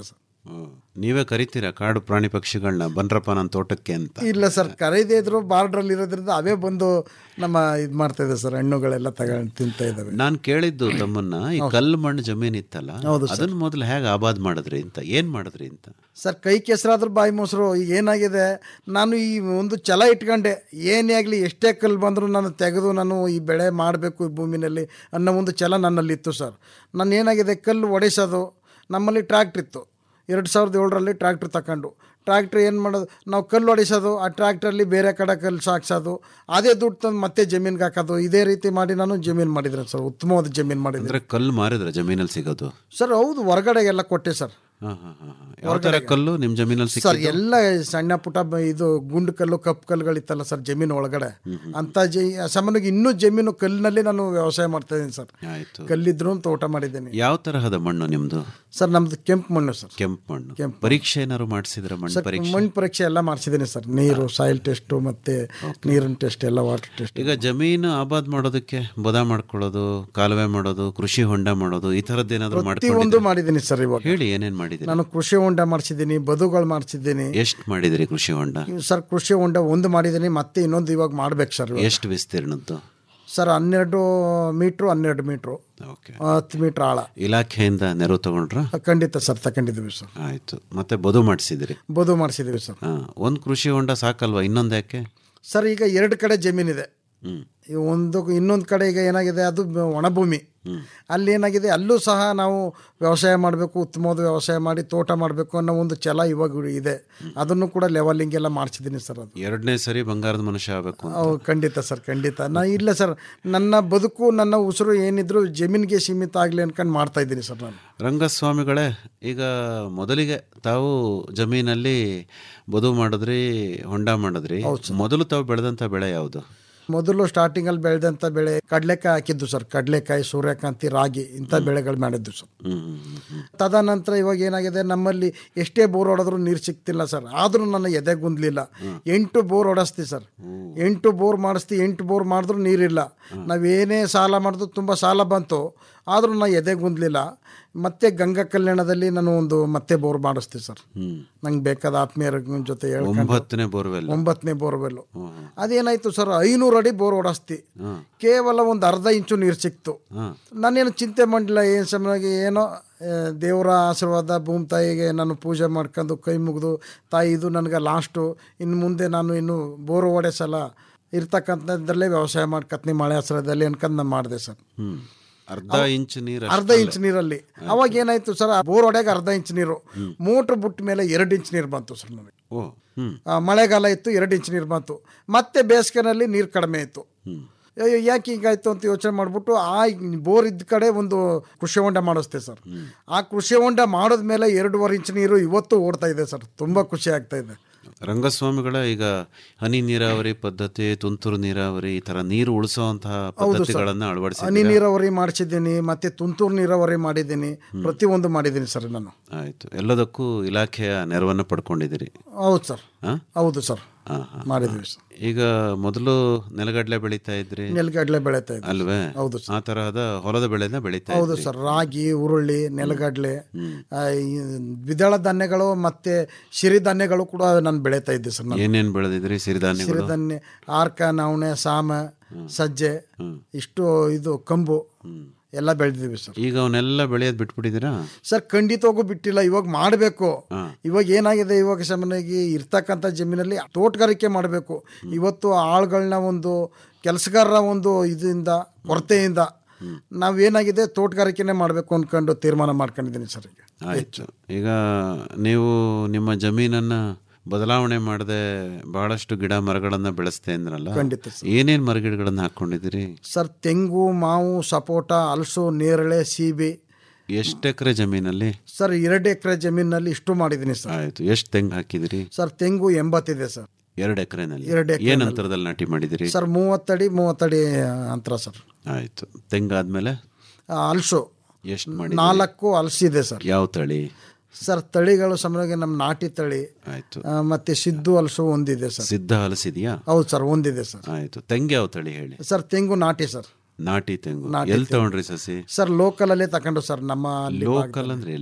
ಹ್ಮ್. ನೀವೇ ಕರಿತೀರಾ ಕಾಡು ಪ್ರಾಣಿ ಪಕ್ಷಿಗಳನ್ನ ಬನ್ರಪ್ಪ ನನ್ನ ತೋಟಕ್ಕೆ ಅಂತ ಇಲ್ಲ ಸರ್ ಕರೀದೇ ಇದ್ರು ಬಾರ್ಡ್ರಲ್ಲಿ ಇರೋದ್ರಿಂದ ಅವೇ ಬಂದು ನಮ್ಮ ಇದು ಮಾಡ್ತಾ ಇದೆ ಸರ್ ಹಣ್ಣುಗಳೆಲ್ಲ ತಗೊಂಡು ತಿಂತಾ ಇದ್ದಾವೆ ನಾನು ಕೇಳಿದ್ದು ತಮ್ಮನ್ನ ಈ ಕಲ್ಲು ಮಣ್ಣು ಜಮೀನ್ ಇತ್ತಲ್ಲ ಹೌದು ಸರ್. ಅದನ್ನ ಮೊದಲು ಹೇಗೆ ಆಬಾದ್ ಮಾಡಿದ್ರಿ ಅಂತ ಏನ್ ಮಾಡಿದ್ರಿ ಅಂತ ಸರ್ ಕೈ ಕೆಸರಾದ್ರೂ ಬಾಯಿ ಮೊಸರು ಈಗ ಏನಾಗಿದೆ ನಾನು ಈ ಒಂದು ಛಲ ಇಟ್ಕೊಂಡೆ ಏನೇ ಆಗಲಿ ಎಷ್ಟೇ ಕಲ್ಲು ಬಂದರೂ ನಾನು ತೆಗೆದು ನಾನು ಈ ಬೆಳೆ ಮಾಡಬೇಕು ಈ ಭೂಮಿನಲ್ಲಿ ಅನ್ನೋ ಒಂದು ಛಲ ನನ್ನಲ್ಲಿತ್ತು ಸರ್ ನಾನು ಏನಾಗಿದೆ ಕಲ್ಲು ಒಡೆಸೋದು ನಮ್ಮಲ್ಲಿ ಟ್ರ್ಯಾಕ್ಟ್ರ್ ಇತ್ತು ಎರಡು ಸಾವಿರದ ಏಳರಲ್ಲಿ ಟ್ರ್ಯಾಕ್ಟ್ರ್ ತಗೊಂಡು ಟ್ರ್ಯಾಕ್ಟ್ರ್ ಏನು ಮಾಡೋದು ನಾವು ಕಲ್ಲು ಹೊಡಿಸೋದು ಆ ಟ್ರ್ಯಾಕ್ಟ್ರಲ್ಲಿ ಬೇರೆ ಕಡೆ ಕಲ್ಲು ಸಾಕ್ಸೋದು ಅದೇ ದುಡ್ಡು ತಂದು ಮತ್ತೆ ಜಮೀನ್ಗೆ ಹಾಕೋದು ಇದೇ ರೀತಿ ಮಾಡಿ ನಾನು ಜಮೀನು ಮಾಡಿದ್ರೆ ಸರ್ ಉತ್ತಮವಾದ ಜಮೀನು ಮಾಡಿದ್ರೆ ಅಂದ್ರೆ ಕಲ್ಲು ಮಾರಿದ್ರ ಜಮೀನಲ್ಲಿ ಸಿಗೋದು ಸರ್ ಹೌದು ಹೊರಗಡೆಗೆಲ್ಲ ಕೊಟ್ಟೆ ಸರ್ ಹಾ, ಹಾ, ಹಾ, ಹಾ. ಯಾವ ತರ ಕಲ್ಲು ನಿಮ್ ಜಮೀನಲ್ಲಿ ಸರ್ ಸಿಕ್ಕಿದ್ದು ಎಲ್ಲ ಸಣ್ಣ ಪುಟ್ಟ ಬ- ಇದು ಗುಂಡು ಕಲ್ಲು ಕಪ್ಪು ಕಲ್ಲುಗಳಿತ್ತಲ್ಲ ಸರ್ ಜಮೀನು ಒಳಗಡೆ ಅಂತ ಜ ಸಾಮಾನ್ಯವಾಗಿ ಇನ್ನೂ ಜಮೀನು ಕಲ್ಲಿನಲ್ಲಿ ನಾನು ವ್ಯವಸಾಯ ಮಾಡ್ತಾ ಇದ್ದೀನಿ ಸರ್ ಆಯ್ತು ಕಲ್ಲಿದ್ರು ತೋಟ ಮಾಡಿದ್ದೀನಿ ಯಾವ ತರಹದ ಮಣ್ಣು ನಿಮ್ದು ಸರ್ ನಮ್ದು ಕೆಂಪು ಮಣ್ಣು ಸರ್ ಕೆಂಪು ಮಣ್ಣು ಕೆಂಪು ಪರೀಕ್ಷೆ ಏನಾದ್ರು ಮಾಡಿಸಿದ್ರ ಮಣ್ಣು ಸರ್ ಪರೀಕ್ಷೆ ಮಣ್ಣು ಪರೀಕ್ಷೆ ಎಲ್ಲ ಮಾಡಿಸಿದ್ದೀನಿ ಸರ್ ನೀರು ಸಾಯಿಲ್ ಟೆಸ್ಟು ಮತ್ತೆ ನೀರಿನ ಟೆಸ್ಟ್ ಎಲ್ಲ ವಾಟರ್ ಟೆಸ್ಟ್ ಈಗ ಜಮೀನು ಆಬಾದ್ ಮಾಡೋದಕ್ಕೆ ಬದ ಮಾಡ್ಕೊಳ್ಳೋದು ಕಾಲುವೆ ಮಾಡೋದು ಕೃಷಿ ಹೊಂಡ ಮಾಡೋದು ಈ ತರದ್ದು ಏನಾದ್ರು ಪ್ರತಿಯೊಂದು ಮಾಡ್ಕೊಂಡಿದ್ದೀರಾ ಮಾಡಿದ್ದೀನಿ ಸರ್ ಇವಾಗ ಹೇಳಿ ಏನೇನ್ ಮಾಡಿದಿರಿ ನಾನು ಕೃಷಿ ಹೊಂಡ ಮಾಡಿಸಿದ್ದೀನಿ ಬದುಗಳು ಮಾಡಿಸಿದ್ದೀನಿ ಎಷ್ಟು ಮಾಡಿದಿರಿ ಕೃಷಿ ಹೊಂಡ ಸರ್ ಕೃಷಿ ಹೊಂಡ ಒಂದು ಮಾಡಿದ್ದೀನಿ ಮತ್ತೆ ಇನ್ನೊಂದು ಇವಾಗ ಮಾಡ್ಬೇಕು ಸರ್ ಇವಾಗ. ಎಷ್ಟು ವಿಸ್ತೀರ್ಣದ್ದು ಸರ್ ಹನ್ನೆರಡು ಮೀಟ್ರು ಹನ್ನೆರಡು ಮೀಟ್ರು ಓಕೆ ಹತ್ತು ಮೀಟ್ರ್ ಆಳ ಇಲಾಖೆಯಿಂದ ನೆರವು ತಗೊಂಡ್ರ ಖಂಡಿತ ಸರ್ ತಗೊಂಡಿದ್ದೀವಿ ಸರ್ ಆಯ್ತು ಮತ್ತೆ ಬದು ಮಾಡಿಸಿದಿರಿ ಬದು ಮಾಡಿಸಿದ್ದೀವಿ ಸರ್ ಹಾ ಒಂದು ಕೃಷಿ ಹೊಂಡ ಸಾಕಲ್ವಾ ಇನ್ನೊಂದು ಯಾಕೆ ಸರ್ ಈಗ ಎರಡು ಕಡೆ ಜಮೀನಿದೆ ಹ್ಮ್ ಈ ಒಂದು ಇನ್ನೊಂದು ಕಡೆ ಈಗ ಏನಾಗಿದೆ ಅದು ಬ- ಒಣಭೂಮಿ ಅಲ್ಲಿ ಏನಾಗಿದೆ ಅಲ್ಲೂ ಸಹ ನಾವು ವ್ಯವಸಾಯ ಮಾಡಬೇಕು ಉತ್ತಮವಾದ ವ್ಯವಸಾಯ ಮಾಡಿ ತೋಟ ಮಾಡಬೇಕು ಅನ್ನೋ ಒಂದು ಛಲ ಇವಾಗ ಇದೆ ಅದನ್ನು ಕೂಡ ಲೆವೆಲಿಂಗ್ ಎಲ್ಲ ಮಾಡಿಸಿದ್ದೀನಿ ಸರ್ ಅದು ಎರಡನೇ ಸರಿ ಬಂಗಾರದ ಮನುಷ್ಯ ಆಗಬೇಕು ಅಂತ ಅವು ಖಂಡಿತ ಸರ್ ಖಂಡಿತ ನಾ ಇಲ್ಲ ಸರ್ ನನ್ನ ಬದುಕು ನನ್ನ ಉಸಿರು ಏನಿದ್ರು ಜಮೀನಿಗೆ ಸೀಮಿತ ಆಗಲಿ ಅನ್ಕೊಂಡು ಮಾಡ್ತಾ ಇದ್ದೀನಿ ಸರ್ ನಾನು ರಂಗಸ್ವಾಮಿಗಳೇ ಈಗ ಮೊದಲಿಗೆ ತಾವು ಜಮೀನಲ್ಲಿ ಬದು ಮಾಡಿದ್ರಿ ಹೊಂಡ ಮಾಡಿದ್ರಿ ಮೊದಲು ತಾವು ಬೆಳೆದಂತ ಬೆಳೆ ಯಾವುದು ಮೊದಲು ಸ್ಟಾರ್ಟಿಂಗಲ್ಲಿ ಬೆಳೆದಂಥ ಬೆಳೆ ಕಡಲೆಕಾಯಿ ಹಾಕಿದ್ದು ಸರ್ ಕಡಲೆಕಾಯಿ ಸೂರ್ಯಕಾಂತಿ ರಾಗಿ ಇಂಥ ಬೆಳೆಗಳು ಮಾಡಿದ್ದು ಸರ್ ಹ್ಮ್ ಹ್ಮ್, ಹ್ಮ್, ಹ್ಮ್. ತದನಂತರ ಇವಾಗ ಏನಾಗಿದೆ ನಮ್ಮಲ್ಲಿ ಎಷ್ಟೇ ಬೋರ್ ಹೊಡೆದ್ರು ನೀರು ಸಿಗ್ತಿಲ್ಲ ಸರ್ ಆದರೂ ನನ್ನ ಎದೆ ಗುಂದ್ಲಿಲ್ಲ ಎಂಟು ಬೋರ್ ಹೊಡೆಸ್ತಿ ಸರ್ ಎಂಟು ಬೋರ್ ಮಾಡಿಸ್ತಿ ಎಂಟು ಬೋರ್ ಮಾಡಿದ್ರು ನೀರಿಲ್ಲ ನಾವೇನೇ ಸಾಲ ಮಾಡಿದ್ರು ತುಂಬ ಸಾಲ ಬಂತು ಆದರೂ ನಾ ಎದೆ ಗುಂದ್ಲಿಲ್ಲ ಮತ್ತೆ ಗಂಗಾ ಕಲ್ಯಾಣದಲ್ಲಿ ನಾನು ಒಂದು ಮತ್ತೆ ಬೋರ್ ಮಾಡಿಸ್ತೀವಿ ಸರ್ ಹ್ಮ್ ನಂಗೆ ಬೇಕಾದ ಆತ್ಮೀಯರ ಜೊತೆ ಹೇಳ್ಕೊಂಡು ಒಂಬತ್ತನೇ ಬೋರ್ವೆಲ್ ಒಂಬತ್ತನೇ ಬೋರ್ವೆಲ್ಲು ಅದೇನಾಯ್ತು ಸರ್ ಐನೂರು ಅಡಿ ಬೋರ್ ಹೊಡೆಸ್ತಿ ಕೇವಲ ಒಂದು ಅರ್ಧ ಇಂಚು ನೀರು ಸಿಕ್ತು ಹಾ ನಾನೇನು ಚಿಂತೆ ಮಾಡಲಿಲ್ಲ ಏನು ಸಮಯಕ್ಕೆ ಏನೋ ಆ, ದೇವರ ಆಶೀರ್ವಾದ ಭೂಮಿ ತಾಯಿಗೆ ನಾನು ಪೂಜೆ ಮಾಡ್ಕೊಂಡು ಕೈ ಮುಗಿದು ತಾಯಿ ಇದು ನನಗೆ ಲಾಸ್ಟು ಇನ್ನು ಮುಂದೆ ನಾನು ಇನ್ನು ಬೋರ್ ಹೊಡೆಸಲ್ಲ ಇರ್ತಕ್ಕಂಥದ್ರಲ್ಲೇ ವ್ಯವಸಾಯ ಮಾಡ್ಕತ್ನಿ ಮಳೆ ಆಶ್ರಯದಲ್ಲಿ ಅನ್ಕೊಂಡು ನಾನು ಮಾಡಿದೆ ಸರ್ ಹ್ಮ್ ಅರ್ಧ ಇಂಚ್ ನೀರು ಅರ್ಧ ಇಂಚ್ ನೀರಲ್ಲಿ ಅವಾಗ ಏನಾಯ್ತು ಸರ್ ಬೋರ್ ಹೊಡೆಗೆ ಅರ್ಧ ಇಂಚ್ ನೀರು ಮೋಟ್ರ್ ಬಿಟ್ಟ ಮೇಲೆ ಎರಡು ಇಂಚ್ ನೀರು ಬಂತು ಸರ್ ನನಗೆ ಓ ಹ್ಮ್ ಆ, ಮಳೆಗಾಲ ಇತ್ತು ಎರಡು ಇಂಚ್ ನೀರು ಬಂತು ಮತ್ತೆ ಬೇಸಿಗೆನಲ್ಲಿ ನೀರು ಕಡಿಮೆ ಇತ್ತು ಹ್ಮ್ ಅಯ್ಯೋ ಯಾಕೆ ಹಿಂಗಾಯ್ತು ಅಂತ ಯೋಚನೆ ಮಾಡಿಬಿಟ್ಟು ಆ ಬೋರ್ ಇದ್ದ ಕಡೆ ಒಂದು ಕೃಷಿ ಹೊಂಡ ಮಾಡಿಸ್ತೆ ಸರ್ ಆ ಕೃಷಿ ಹೊಂಡ ಮಾಡಿದ್ಮೇಲೆ ಎರಡೂವರೆ ಇಂಚ್ ನೀರು ಇವತ್ತು ಓಡ್ತಾ ಇದೆ ಸರ್ ತುಂಬ ಖುಷಿ ಆಗ್ತಾ ಇದೆ ರಂಗಸ್ವಾಮಿಗಳ ಈಗ ಹನಿ ನೀರಾವರಿ ಪದ್ಧತಿ ತುಂತುರು ನೀರಾವರಿ ಈ ತರ ನೀರು ಉಳಿಸುವಂತಹ ಪದ್ಧತಿಗಳನ್ನ ಹನಿ ಅಳವಡಿಸಿ ನೀರಾವರಿ ಮಾಡಿಸಿದ್ದೀನಿ ಮತ್ತೆ ತುಂತುರು ನೀರಾವರಿ ಮಾಡಿದ್ದೀನಿ ಪ್ರತಿಯೊಂದು ಮಾಡಿದ್ದೀನಿ ಸರ್ ನಾನು ಆಯ್ತು ಎಲ್ಲದಕ್ಕೂ ಇಲಾಖೆಯ ನೆರವನ್ನು ಪಡ್ಕೊಂಡಿದ್ದೀರಿ ಹೌದು ಸರ್ ಹಾ ಹೌದು ಸರ್ ಹಾ, ಹಾ. ಮಾಡಿದ್ದೀವಿ ಸರ್ ಈಗ ಮೊದಲು ನೆಲಗಡಲೆ ಬೆಳೀತಾ ಇದ್ರಿ ನೆಲಗಡಲೆ ಬೆಳೀತಾ ಇದ್ದೀವಿ ಅಲ್ವೇ ಹೌದು ಆ ತರಹದ ಹೊಲದ ಬೆಳೆನ ಬೆಳೀತಾ ಹೌದು ಇದ್ರಿ ಸರ್ ರಾಗಿ ಉರುಳಿ ನೆಲಗಡಲೆ ಆ, ಈ ದ್ವಿದಳ ಧಾನ್ಯಗಳು ಮತ್ತೆ ಸಿರಿಧಾನ್ಯಗಳು ಕೂಡ ನಾನು ಬೆಳೀತಾ ಇದ್ದೆ ಸರ್ ನಾನು ಏನೇನ್ ಬೆಳೆದಿದ್ರಿ ಸಿರಿಧಾನ್ಯಗಳು ಸಿರಿಧಾನ್ಯ ಆರ್ಕ ನವಣೆ ಸಾಮ ಸಜ್ಜೆ ಇಷ್ಟು ಇದು ಕಂಬು ಎಲ್ಲ ಬೆಳೆದಿದ್ದೀವಿ ಸರ್ ಈಗ ಅವನ್ನೆಲ್ಲ ಬೆಳೆಯೋದ್ ಬಿಟ್ಬಿಟ್ಟಿದ್ದೀರಾ ಸರ್ ಖಂಡಿತವಾಗೂ ಬಿಟ್ಟಿಲ್ಲ ಇವಾಗ ಮಾಡಬೇಕು ಹಾ. ಇವಾಗ ಏನಾಗಿದೆ ಇವಾಗ ಸಾಮಾನ್ಯವಾಗಿ ಇರ್ತಕ್ಕಂಥ ಜಮೀನಲ್ಲಿ ತೋಟಗಾರಿಕೆ ಮಾಡಬೇಕು ಇವತ್ತು ಆಳುಗಳನ್ನ ಒಂದು ಕೆಲಸಗಾರರ ಒಂದು ಇದರಿಂದ ಕೊರತೆಯಿಂದ ನಾವೇನಾಗಿದೆ ತೋಟಗಾರಿಕೆನೇ ಮಾಡಬೇಕು ಅಂದ್ಕೊಂಡು ತೀರ್ಮಾನ ಮಾಡ್ಕೊಂಡಿದ್ದೀನಿ ಸರ್ ಈಗ ಆಯ್ತು ಈಗ ನೀವು ನಿಮ್ಮ ಜಮೀನನ್ನ ಬದಲಾವಣೆ ಮಾಡದೆ ಬಹಳಷ್ಟು ಗಿಡ ಮರಗಳನ್ನ ಬೆಳೆಸ್ತೆ ಅಂದ್ರಲ್ಲ ಖಂಡಿತ ಸರ್. ಏನೇನ್ ಮರಗಿಡಗಳನ್ನ ಹಾಕೊಂಡಿದ್ದೀರಿ ಸರ್ ತೆಂಗು ಮಾವು ಸಪೋಟ ಹಲಸು ನೇರಳೆ ಸೀಬೆ ಎಷ್ಟು ಎಕರೆ ಜಮೀನಲ್ಲಿ ಸರ್ ಎರಡು ಎಕರೆ ಜಮೀನಲ್ಲಿ ಇಷ್ಟು ಮಾಡಿದ್ದೀನಿ ಸರ್ ಆಯ್ತು ಎಷ್ಟು ತೆಂಗು ಹಾಕಿದಿರಿ ಸರ್ ತೆಂಗು ಎಂಬತ್ತಿದೆ ಸರ್ ಎರಡು ಎಕರೆನಲ್ಲಿ ಎರಡು ಏನ್ ಎಕರೆನಲ್ಲಿ. ಅಂತರದಲ್ಲಿ ನಾಟಿ ಮಾಡಿದಿರಿ ಸರ್ ಮೂವತ್ತಡಿ ಮೂವತ್ತಡಿ ಅಂತರ ಸರ್ ಆಯ್ತು ತೆಂಗಾದ್ಮೇಲೆ ಆ, ಹಲಸು ಎಷ್ಟು ಮಾಡಿ ನಾಲ್ಕು ಹಲಸಿದೆ ಸರ್ ಯಾವ ತಳಿ ಸರ್ ತಳಿಗಳು ಸಾಮಾನ್ಯವಾಗಿ ನಮ್ಮ ನಾಟಿ ತಳಿ ಆಯ್ತು ಆ, ಮತ್ತೆ ಸಿದ್ದು ಹಲಸು ಒಂದಿದೆ ಸರ್ ಸಿದ್ಧ ಹಲಸಿದ್ಯಾ ಹೌದು ಸರ್ ಒಂದಿದೆ ಸರ್ ಆಯ್ತು ತೆಂಗು ಯಾವ ತಳಿ ಹೇಳಿ ಸರ್ ತೆಂಗು ನಾಟಿ ಸರ್ ನಾಟಿ ತೆಂಗು ನಾಟಿ ಎಲ್ಲಿ ತೆಂಗು. ತಗೊಂಡ್ರಿ ಸಸಿ ಸರ್ ಲೋಕಲ್ ಅಲ್ಲೇ ತಗೊಂಡು ಸರ್ ನಮ್ಮ ಅಲ್ಲಿ ಲೋಕಲ್ ಅಂದ್ರೆ ಎಲ್ಲಿ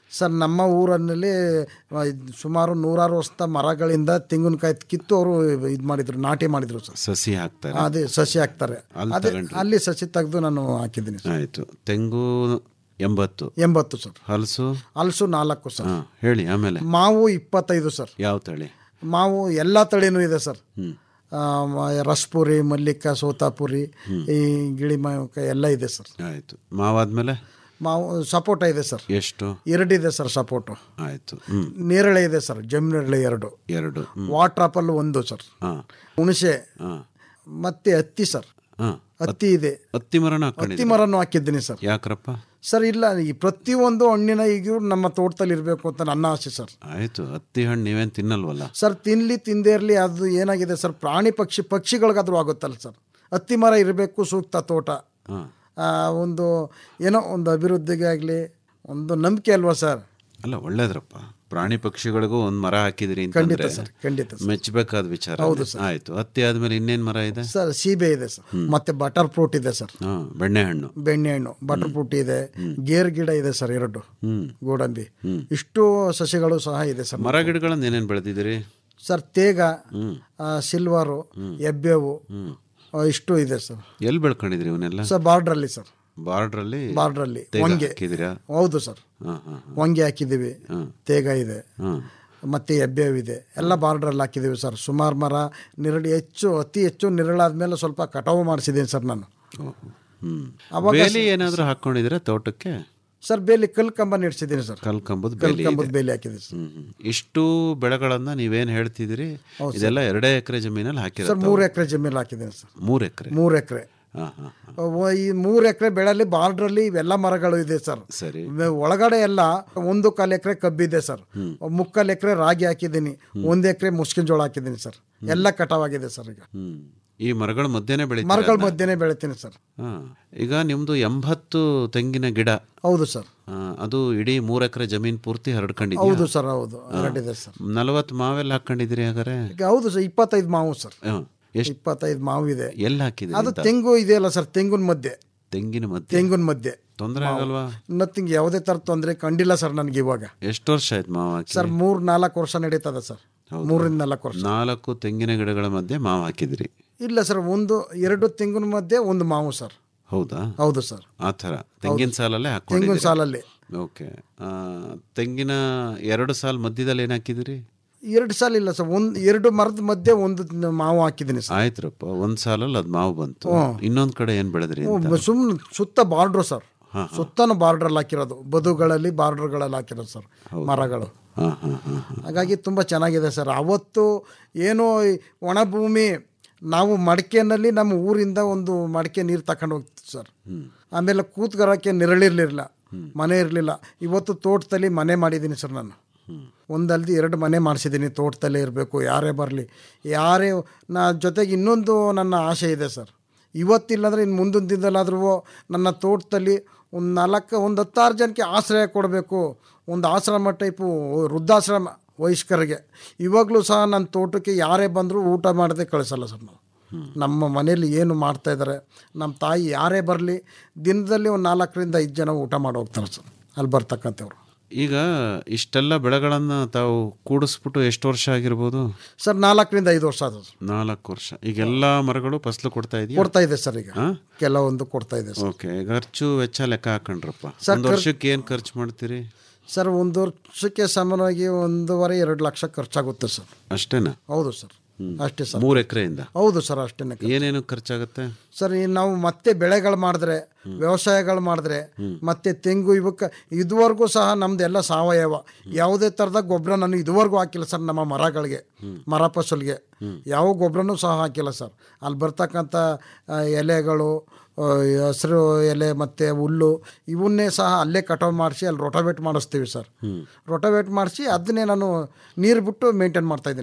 ಸರ್ ನಮ್ಮ ಊರಿನಲ್ಲಿ ಆ, ಇದ್ ಸುಮಾರು ನೂರಾರು ವರ್ಷದ ಮರಗಳಿಂದ ತೆಂಗಿನಕಾಯಿ ಕಿತ್ತು ಅವರು ಇದು ಮಾಡಿದ್ರು ನಾಟಿ ಮಾಡಿದ್ರು ಸರ್ ಸಸಿ ಹಾಕ್ತಾರೆ ಅದೇ ಸಸಿ ಹಾಕ್ತಾರೆ ಅಲ್ಲಿ ಅದೇ ತಗೊಂಡ್ರಿ? ಅಲ್ಲಿ ಸಸಿ ತೆಗೆದು ನಾನು ಹಾಕಿದ್ದೀನಿ ಸರ್ ಆಯ್ತು ತೆಂಗು ಎಂಬತ್ತು ಎಂಬತ್ತು ಸರ್ ಹಲಸು ಹಲಸು ನಾಲ್ಕು ಸರ್ ಹಾ ಹೇಳಿ ಆಮೇಲೆ ಮಾವು ಇಪ್ಪತ್ತೈದು ಸರ್ ಯಾವ ತಳಿ ಮಾವು ಎಲ್ಲ ತಳಿನೂ ಇದೆ ಸರ್ ಹ್ಮ್ ಆ, ಮ- ರಸ್ಪುರಿ ಮಲ್ಲಿಕ ಸೋತಾಪುರಿ ಈ ಗಿಳಿಮಾವಿಕ ಎಲ್ಲ ಇದೆ ಸರ್ ಆಯ್ತು ಮಾವಾದ್ಮೇಲೆ ಮಾವು ಸಪೋಟ ಇದೆ ಸರ್ ಎಷ್ಟು ಎರಡಿದೆ ಸರ್ ಸಪೋಟು ಆಯ್ತು ಹ್ಮ್ ನೇರಳೆ ಇದೆ ಸರ್ ಜಮ್ನೇರಳೆ ಎರಡು ಎರಡು ಹ್ಮ್ ವಾಟರ್ ಆಪಲ್ ಒಂದು ಸರ್ ಹಾ ಹುಣಸೆ ಹಾ ಮತ್ತೆ ಹತ್ತಿ ಸರ್ ಹಾ ಹತ್ತಿ ಇದೆ ಹತ್ತಿ ಮರನ ಹತ್ತಿ ಹಾಕೊಂಡಿದ್ದೀರಿ ಮರನು ಹಾಕಿದ್ದೀನಿ ಸರ್ ಯಾಕ್ರಪ್ಪ ಸರ್ ಇಲ್ಲ ಈ ಪ್ರತಿಯೊಂದು ಹಣ್ಣಿನ ಈಗ ನಮ್ಮ ತೋಟದಲ್ಲಿ ಇರಬೇಕು ಅಂತ ನನ್ನ ಆಸೆ ಸರ್ ಆಯ್ತು ಹತ್ತಿ ಹಣ್ಣು ನೀವೇನ್ ತಿನ್ನಲ್ವಲ್ಲ ಸರ್ ತಿನ್ಲಿ ತಿಂದೇ ಇರಲಿ ಅದು ಏನಾಗಿದೆ ಸರ್ ಪ್ರಾಣಿ ಪಕ್ಷಿ ಪಕ್ಷಿಗಳಿಗಾದ್ರೂ ಆಗುತ್ತಲ್ಲ ಸರ್ ಹತ್ತಿ ಮರ ಇರಬೇಕು ಸೂಕ್ತ ತೋಟ ಹಾ ಆ, ಒಂದು ಏನೋ ಒಂದು ಅಭಿವೃದ್ಧಿಗೆ ಆಗಲಿ ಒಂದು ನಂಬಿಕೆ ಅಲ್ವಾ ಸರ್ ಅಲ್ಲ ಒಳ್ಳೇದ್ರಪ್ಪ ಪ್ರಾಣಿ ಪಕ್ಷಿಗಳಿಗೂ ಒಂದ್ ಮರ ಹಾಕಿದಿರಿ ಖಂಡಿತ ಅಂತಂದ್ರೆ ಸರ್ ಖಂಡಿತ ಸರ್ ಮೆಚ್ಚಬೇಕಾದ ವಿಚಾರ ಹೌದು ಅದು. ಆಯ್ತು ಹತ್ತಿ ಆದ್ಮೇಲೆ ಇನ್ನೇನ್ ಮರ ಇದೆ ಸರ್ ಸೀಬೆ ಇದೆ ಸರ್ ಮತ್ತೆ ಬಟರ್ ಫ್ರೂಟ್ ಇದೆ ಸರ್ ಹಾ ಬೆಣ್ಣೆಹಣ್ಣು ಬೆಣ್ಣೆಹಣ್ಣು ಬಟರ್ ಫ್ರೂಟ್ ಇದೆ ಗೇರ್ ಗಿಡ ಇದೆ ಸರ್ ಎರಡು ಹ್ಮ್ ಗೋಡಂಬಿ ಇಷ್ಟು ಸಸ್ಯಗಳು ಸಹ ಇದೆ ಸರ್ ಮರ ಗಿಡಗಳನ್ನ ಏನೇನ್ ಬೆಳೆದಿದ್ದೀರಿ ಸರ್ ತೇಗ ಹ್ಮ್ ಆ, ಸಿಲ್ವರು ಎಬ್ಬೇವು ಹ್ಮ್ ಆ, ಇಷ್ಟು ಇದೆ ಸರ್ ಎಲ್ಲಿ ಬೆಳ್ಕೊಂಡಿದ್ರಿ ಇವನ್ನೆಲ್ಲ ಸರ್ ಬಾರ್ಡ್ರಲ್ಲಿ ಸರ್ ಬಾರ್ಡ್ರ್ ಅಲ್ಲಿ ಬಾರ್ಡ್ರಲ್ಲಿ ತೇಗ ಹೊಂಗೆ ಹಾಕಿದ್ದೀರಾ ಹೌದು ಸರ್ ಹಾ ಹಾ ಹೊಂಗೆ ಹಾಕಿದ್ದೀವಿ ತೇಗ ಇದೆ ಹಾ ಮತ್ತೆ ಎಬ್ಬೇವು ಇದೆ ಎಲ್ಲ ಬಾರ್ಡ್ರಲ್ಲಿ ಹಾಕಿದ್ದೀವಿ ಸರ್ ಸುಮಾರು ಮರ ನಿರಳಿ ಹೆಚ್ಚು ಅತಿ ಹೆಚ್ಚು ನಿರಳಾದ್ಮೇಲೆ ಸ್ವಲ್ಪ ಕಟಾವು ಮಾಡಿಸಿದ್ದೀನಿ ಸರ್ ನಾನು ಓಹೋ. ಹ್ಮ್ ಅವಾಗ ಬೇಲಿ ಏನಾದ್ರೂ ಹಾಕೊಂಡಿದ್ರೆ ತೋಟಕ್ಕೆ ಸರ್ ಬೇಲಿ ಕಲ್ ಕಂಬ ನಿಡ್ಸಿದ್ದೀನಿ ಸರ್ ಕಲ್ಕಂಬದ ಕಲ್ ಬೇಲಿ ಕಂಬದ ಇದೆ. ಬೇಲಿ ಹಾಕಿದ್ದೀನಿ ಸರ್ ಹ್ಮ್, ಹ್ಮ್. ಇಷ್ಟು ಬೆಳೆಗಳನ್ನ ನೀವೇನ್ ಹೇಳ್ತಿದ್ದೀರಿ ಇದೆಲ್ಲ ಎರಡೇ ಎಕರೆ ಜಮೀನಲ್ಲಿ ಸರ್ ಹಾಕಿರೋದು ಮೂರು ಎಕರೆ ಜಮೀನು ಹಾಕಿದ್ದೀನಿ ಸರ್ ಮೂರ್ ಎಕರೆ ಮೂರು ಎಕರೆ ಹಾ ಹಾ ಹಾ. ಈ ಮೂರು ಎಕರೆ ಬೆಳೆಯಲ್ಲಿ ಬಾರ್ಡ್ರಲ್ಲಿ ಇವೆಲ್ಲ ಮರಗಳು ಇದೆ ಸರ್ ಸರಿ ವೆ- ಒಳಗಡೆ ಎಲ್ಲ ಒಂದು ಕಾಲು ಎಕರೆ ಕಬ್ಬಿದೆ ಸರ್ ಮುಕ್ಕಾಲು ಎಕರೆ ರಾಗಿ ಹಾಕಿದ್ದೀನಿ ಒಂದು ಎಕರೆ ಮುಸ್ಕಿನ ಜೋಳ ಹಾಕಿದ್ದೀನಿ ಸರ್ ಎಲ್ಲ ಕಟಾವಾಗಿದೆ ಸರ್ ಈಗ ಹ್ಮ್ ಈ ಮರಗಳ ಮಧ್ಯೆನೆ ಬೆಳೀತೀರ ಮರಗಳ ಅದ್ನ? ಮಧ್ಯೆನೇ ಬೆಳಿತೀನಿ ಸರ್ ಹಾ. ಈಗ ನಿಮ್ದು ಎಂಬತ್ತು ತೆಂಗಿನ ಗಿಡ ಹೌದು ಸರ್ ಆ, ಅದು ಇಡೀ ಮೂರ್ ಎಕರೆ ಜಮೀನ್ ಪೂರ್ತಿ ಹರಡ್ಕೊಂಡಿದ್ಯಾ ಹೌದು ಸರ್ ಹೌದು ಎರಡಿದೆ ಸರ್ ನಲವತ್ತು ಮಾವೆಲ್ಲ ಹಾಕೊಂಡಿದ್ದೀರಿ ಹಾಗಾರೆ ಈಗ ಹೌದು ಸರ್ ಇಪ್ಪತ್ತೈದು ಮಾವು ಸರ್ ಹಾ. ಎಷ್ಟ್ ಇಪ್ಪತ್ತೈದು ಮಾವು ಇದೆ ಎಲ್ಲಿ ಹಾಕಿದ್ರಿ ಅದು ಅಂತ? ತೆಂಗು ಇದೆಯಲ್ಲ ಸರ್ ತೆಂಗಿನ ಮಧ್ಯೆ ತೆಂಗಿನ ಮಧ್ಯೆ ತೆಂಗಿನ ಮಧ್ಯೆ ತೊಂದರೆ ಆಗಲ್ವಾ ನಥಿಂಗ್ ಯಾವುದೇ ಥರ ತೊಂದರೆ ಕಂಡಿಲ್ಲ ಸರ್ ನನಗೆ ಇವಾಗ ಎಷ್ಟು ವರ್ಷ ಆಯ್ತು ಮಾವು ಹಾಕಿ ಸರ್ ಮೂರು ನಾಲ್ಕು ವರ್ಷ ನಡೀತದೆ ಸರ್ ಮೂರಿಂದ ನಾಲ್ಕು ವರ್ಷ ನಾಲ್ಕು ತೆಂಗಿನ ಗಿಡಗಳ ಮಧ್ಯೆ ಮಾವು ಹಾಕಿದ್ರಿ ಇಲ್ಲ ಸರ್ ಒಂದು ಎರಡು ತೆಂಗಿನ ಮಧ್ಯೆ ಒಂದು ಮಾವು ಸರ್ ಹೌದಾ ಹೌದು ಸರ್ ಆ ಥರ ತೆಂಗಿನ ಸಾಲಲ್ಲೇ ತೆಂಗಿನ ಹಾಕೊಂಡಿದ್ದೀರಿ ಸಾಲಲ್ಲಿ ಓಕೆ ಆ, ತೆಂಗಿನ ಎರಡು ಸಾಲ್ ಮಧ್ಯದಲ್ಲಿ ಏನು ಹಾಕಿದಿರಿ ಎರಡು ಸಾಲ ಇಲ್ಲ ಸರ್ ಒಂದು ಎರಡು ಮರದ ಮಧ್ಯೆ ಒಂದು ಮಾವು ಹಾಕಿದ್ದೀನಿ ಸರ್ ಆಯ್ತ್ರಪ್ಪ ಒಂದ್ ಸಾಲಲ್ಲಿ ಅದು ಮಾವು ಬಂತು ಇನ್ನೊಂದ್ ಕಡೆ ಏನ್ ಬೆಳೆದ್ರಿ ಅಂತ? ಸುಮ್ಮನೆ ಸುತ್ತ ಬಾರ್ಡ್ರು ಸರ್ ಹಾ, ಸುತ್ತನೂ ಬಾರ್ಡ್ರಲ್ಲಿ ಹಾಕಿರೋದು ಬದುಗಳಲ್ಲಿ ಬಾರ್ಡ್ರ್ಗಳಲ್ಲಿ ಹಾಕಿರೋದು ಸರ್ ಮರಗಳು ಹಾ ಹಾ ಹಾ ಹಾ. ಹಾಗಾಗಿ ತುಂಬ ಚೆನ್ನಾಗಿದೆ ಸರ್ ಅವತ್ತು ಏನೋ ಈ ಒಣ ಭೂಮಿ ನಾವು ಮಡಿಕೆನಲ್ಲಿ ನಮ್ಮ ಊರಿಂದ ಒಂದು ಮಡಿಕೆ ನೀರು ತಗೊಂಡು ಹೋಗ್ತೀವಿ ಸರ್ ಆಮೇಲೆ ಕೂತ್ಕರಕ್ಕೆ ನೆರಳಿರ್ಲಿಲ್ಲ ಮನೆ ಇರಲಿಲ್ಲ ಇವತ್ತು ತೋಟದಲ್ಲಿ ಮನೆ ಮಾಡಿದ್ದೀನಿ ಸರ್ ನಾನು ಒಂದಲ್ದಿ ಎರಡು ಮನೆ ಮಾಡಿಸಿದ್ದೀನಿ ತೋಟದಲ್ಲೇ ಇರಬೇಕು ಯಾರೇ ಬರಲಿ ಯಾರೇ ನಾ ಜೊತೆಗೆ ಇನ್ನೊಂದು ನನ್ನ ಆಸೆ ಇದೆ ಸರ್ ಇವತ್ತಿಲ್ಲಾಂದ್ರೆ ಇನ್ನು ಮುಂದಿನ ದಿನದಲ್ಲಾದ್ರೂ ನನ್ನ ತೋಟದಲ್ಲಿ ಒಂದು ನಾಲ್ಕು ಒಂದು ಹತ್ತಾರು ಜನಕ್ಕೆ ಆಶ್ರಯ ಕೊಡಬೇಕು ಒಂದು ಆಶ್ರಮ ಟೈಪು ವೃದ್ಧಾಶ್ರಮ ವಯಸ್ಕರಿಗೆ ಇವಾಗಲೂ ಸಹ ನನ್ನ ತೋಟಕ್ಕೆ ಯಾರೇ ಬಂದರೂ ಊಟ ಮಾಡದೆ ಕಳಿಸಲ್ಲ ಸರ್ ನಾವು ನಮ್ಮ ಮನೇಲಿ ಏನು ಮಾಡ್ತಾ ಇದ್ದಾರೆ ನಮ್ಮ ತಾಯಿ ಯಾರೇ ಬರಲಿ ದಿನದಲ್ಲಿ ಒಂದು ನಾಲ್ಕರಿಂದ ಐದು ಜನ ಊಟ ಮಾಡಿ ಹೋಗ್ತಾರೆ ಸರ್ ಅಲ್ಲಿ ಬರ್ತಕ್ಕಂಥವ್ರು ಈಗ ಇಷ್ಟೆಲ್ಲ ಬೆಳೆಗಳನ್ನ ತಾವು ಕೂಡಿಸ್ಬಿಟ್ಟು ಎಷ್ಟು ವರ್ಷ ಆಗಿರ್ಬೋದು ಸರ್ ನಾಲ್ಕರಿಂದ ಐದು ವರ್ಷ ಆದ ಸರ್ ನಾಲ್ಕು ವರ್ಷ ಈಗ ಎಲ್ಲಾ ಮರಗಳು ಫಸಲು ಕೊಡ್ತಾ ಇದೆಯಾ ಕೊಡ್ತಾ ಇದೆ ಸರ್ ಈಗ ಕೆಲವೊಂದು ಕೊಡ್ತಾ ಇದೆ ಸರ್ ಓಕೆ ಖರ್ಚು ವೆಚ್ಚ ಲೆಕ್ಕ ಹಾಕೊಂಡ್ರಪ್ಪ ಸರ್, ಒಂದು ವರ್ಷಕ್ಕೆ ಏನ್ ಖರ್ಚು ಮಾಡ್ತೀರಿ ಸರ್ ಒಂದು ವರ್ಷಕ್ಕೆ ಸಮಾನವಾಗಿ ಒಂದೂವರೆ ಎರಡು ಲಕ್ಷ ಖರ್ಚಾಗುತ್ತೆ ಸರ್ ಅಷ್ಟೇನಾ ಹೌದು ಸರ್ ಅಷ್ಟೇ ಸರ್ ಮೂರು ಎಕರೆಯಿಂದ ಹೌದು ಸರ್ ಅಷ್ಟೇನೆ ಏನೇನು ಖರ್ಚಾಗುತ್ತೆ ಸರ್ ಈ ನಾವು ಮತ್ತೆ ಬೆಳೆಗಳು ಮಾಡಿದ್ರೆ ವ್ಯವಸಾಯಗಳು ಮಾಡಿದ್ರೆ ಮತ್ತೆ ತೆಂಗು ಇವಕ್ಕೆ ಇದುವರೆಗೂ ಸಹ ನಮ್ದೆಲ್ಲ ಸಾವಯವ ಯಾವುದೇ ಥರದ ಗೊಬ್ಬರ ನಾನು ಇದುವರೆಗೂ ಹಾಕಿಲ್ಲ ಸರ್ ನಮ್ಮ ಮರಗಳಿಗೆ ಮರ ಫಸಲ್ಗೆ ಯಾವ ಗೊಬ್ಬರನೂ ಸಹ ಹಾಕಿಲ್ಲ ಸರ್ ಅಲ್ಲಿ ಬರ್ತಕ್ಕಂಥ ಆ, ಎಲೆಗಳು ಆ, ಹಸಿರು ಎಲೆ ಮತ್ತು ಹುಲ್ಲು ಇವನ್ನೇ ಸಹ ಅಲ್ಲೇ ಕಟಾವು ಮಾಡಿಸಿ ಅಲ್ಲಿ ರೊಟೋವೇಟ್ ಮಾಡಿಸ್ತೀವಿ ಸರ್ ರೊಟೋವೇಟ್ ಮಾಡಿಸಿ ಅದನ್ನೇ ನಾನು ನೀರು ಬಿಟ್ಟು ಮೇಂಟೈನ್ ಮಾಡ್ತಾ ಇದ್ದೀನಿ ಸರ್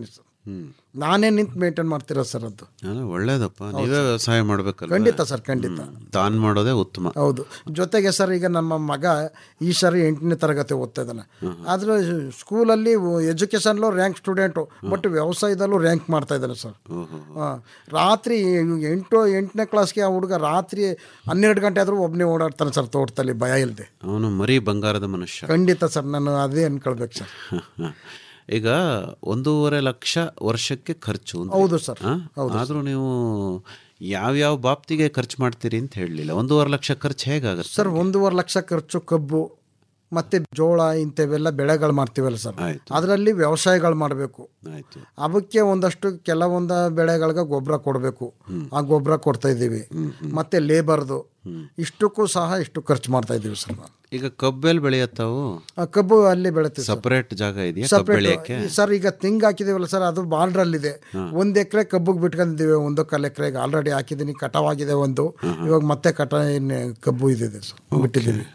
ಹ್ಮ್ ನಾನೇ ನಿಂತು ಮೇಂಟೈನ್ ಮಾಡ್ತಿರೋ ಸರ್ ಅದು ಅಲ್ಲ ಒಳ್ಳೇದಪ್ಪ ನೀವೇ ವ್ಯವಸಾಯ ಮಾಡ್ಬೇಕಲ್ಲ ಖಂಡಿತ ಸರ್ ಖಂಡಿತ ತಾನ್ ಮಾಡೋದೇ ಉತ್ತಮ ಹೌದು ಜೊತೆಗೆ ಸರ್ ಈಗ ನಮ್ಮ ಮಗ ಈ ಸರಿ ಎಂಟನೇ ತರಗತಿ ಓದ್ತಾ ಇದ್ದಾನೆ ಆದರೆ ಸ್ಕೂಲಲ್ಲಿ ಎಜುಕೇಷನ್ಲೂ ರ್ಯಾಂಕ್ ಸ್ಟೂಡೆಂಟು ಬಟ್ ವ್ಯವಸಾಯದಲ್ಲೂ ರ್ಯಾಂಕ್ ಮಾಡ್ತಾ ಇದ್ದಾನೆ ಸರ್ ಹಾ. ರಾತ್ರಿ ಎಂಟು ಎಂಟನೇ ಕ್ಲಾಸ್ಗೆ ಆ ಹುಡುಗ ರಾತ್ರಿ ಹನ್ನೆರಡು ಗಂಟೆ ಆದರೂ ಒಬ್ಬನೇ ಓಡಾಡ್ತಾನೆ ಸರ್ ತೋಟದಲ್ಲಿ ಭಯ ಇಲ್ಲದೆ ಅವನು ಮರಿ ಬಂಗಾರದ ಮನುಷ್ಯ ಖಂಡಿತ ಸರ್ ನಾನು ಅದೇ ಅನ್ಕೊಳ್ಬೇಕು ಸರ್ ಈಗ ಒಂದೂವರೆ ಲಕ್ಷ ವರ್ಷಕ್ಕೆ ಖರ್ಚು ಅಂದ್ರಿ. ಹೌದು ಸರ್. ಆ? ಆದ್ರೂ ನೀವು ಯಾವ್ಯಾವ ಬಾಪ್ತಿಗೆ ಖರ್ಚು ಮಾಡ್ತೀರಿ ಅಂತ ಹೇಳಲಿಲ್ಲ ಒಂದೂವರೆ ಲಕ್ಷ ಖರ್ಚು ಹೇಗಾಗುತ್ತೆ ಸರ್ ಒಂದೂವರೆ ಲಕ್ಷ ಖರ್ಚು ಕಬ್ಬು ಮತ್ತೆ ಜೋಳ ಇಂಥವೆಲ್ಲ ಬೆಳೆಗಳು ಮಾಡ್ತೀವಲ್ಲ ಸರ್ ಅದರಲ್ಲಿ ವ್ಯವಸಾಯಗಳು ಮಾಡಬೇಕು ಆಯ್ತು ಅವಕ್ಕೆ ಒಂದಷ್ಟು ಕೆಲವೊಂದು ಬೆಳೆಗಳಿಗೆ ಗೊಬ್ಬರ ಕೊಡಬೇಕು ಆ ಗೊಬ್ಬರ ಕೊಡ್ತಾ ಇದ್ದೀವಿ ಮತ್ತೆ ಲೇಬರ್ದು ಇಷ್ಟಕ್ಕೂ ಸಹ ಇಷ್ಟು ಖರ್ಚು ಮಾಡ್ತಾ ಇದ್ದೀವಿ ಸರ್ ನಾವು ಈಗ ಕಬ್ಬೆಲ್ ಬೆಳೆಯತ್ತಾವು ಆ ಕಬ್ಬು ಅಲ್ಲಿ ಬೆಳಿತೀವಿ ಸರ್. ಸಪರೇಟ್ ಜಾಗ ಇದೆಯಾ ಕಬ್ಬು ಸಪ್ರೇಟ್ ಬೆಳೆಯಕ್ಕೆ ಸರ್ ಈಗ ತಿಂಗ್ ಹಾಕಿದೀವಲ್ಲ ಸರ್ ಅದು ಬಾರ್ಡ್ರಲ್ಲಿದೆ ಒಂದ್ ಎಕರೆ ಕಬ್ಬುಗೆ ಬಿಟ್ಕೊಂಡಿದ್ದೀವಿ ಒಂದು ಕಾಲು ಎಕರೆಗೆ ಆಲ್ರೆಡಿ ಹಾಕಿದ್ದೀನಿ ಕಟಾವಾಗಿದೆ ಒಂದು ಇವಾಗ ಮತ್ತೆ ಕಟ ಇನ್ನು ಕಬ್ಬು ಇದಿದೆ ಸರ್ ಬಿಟ್ಟಿದ್ದೀವಿ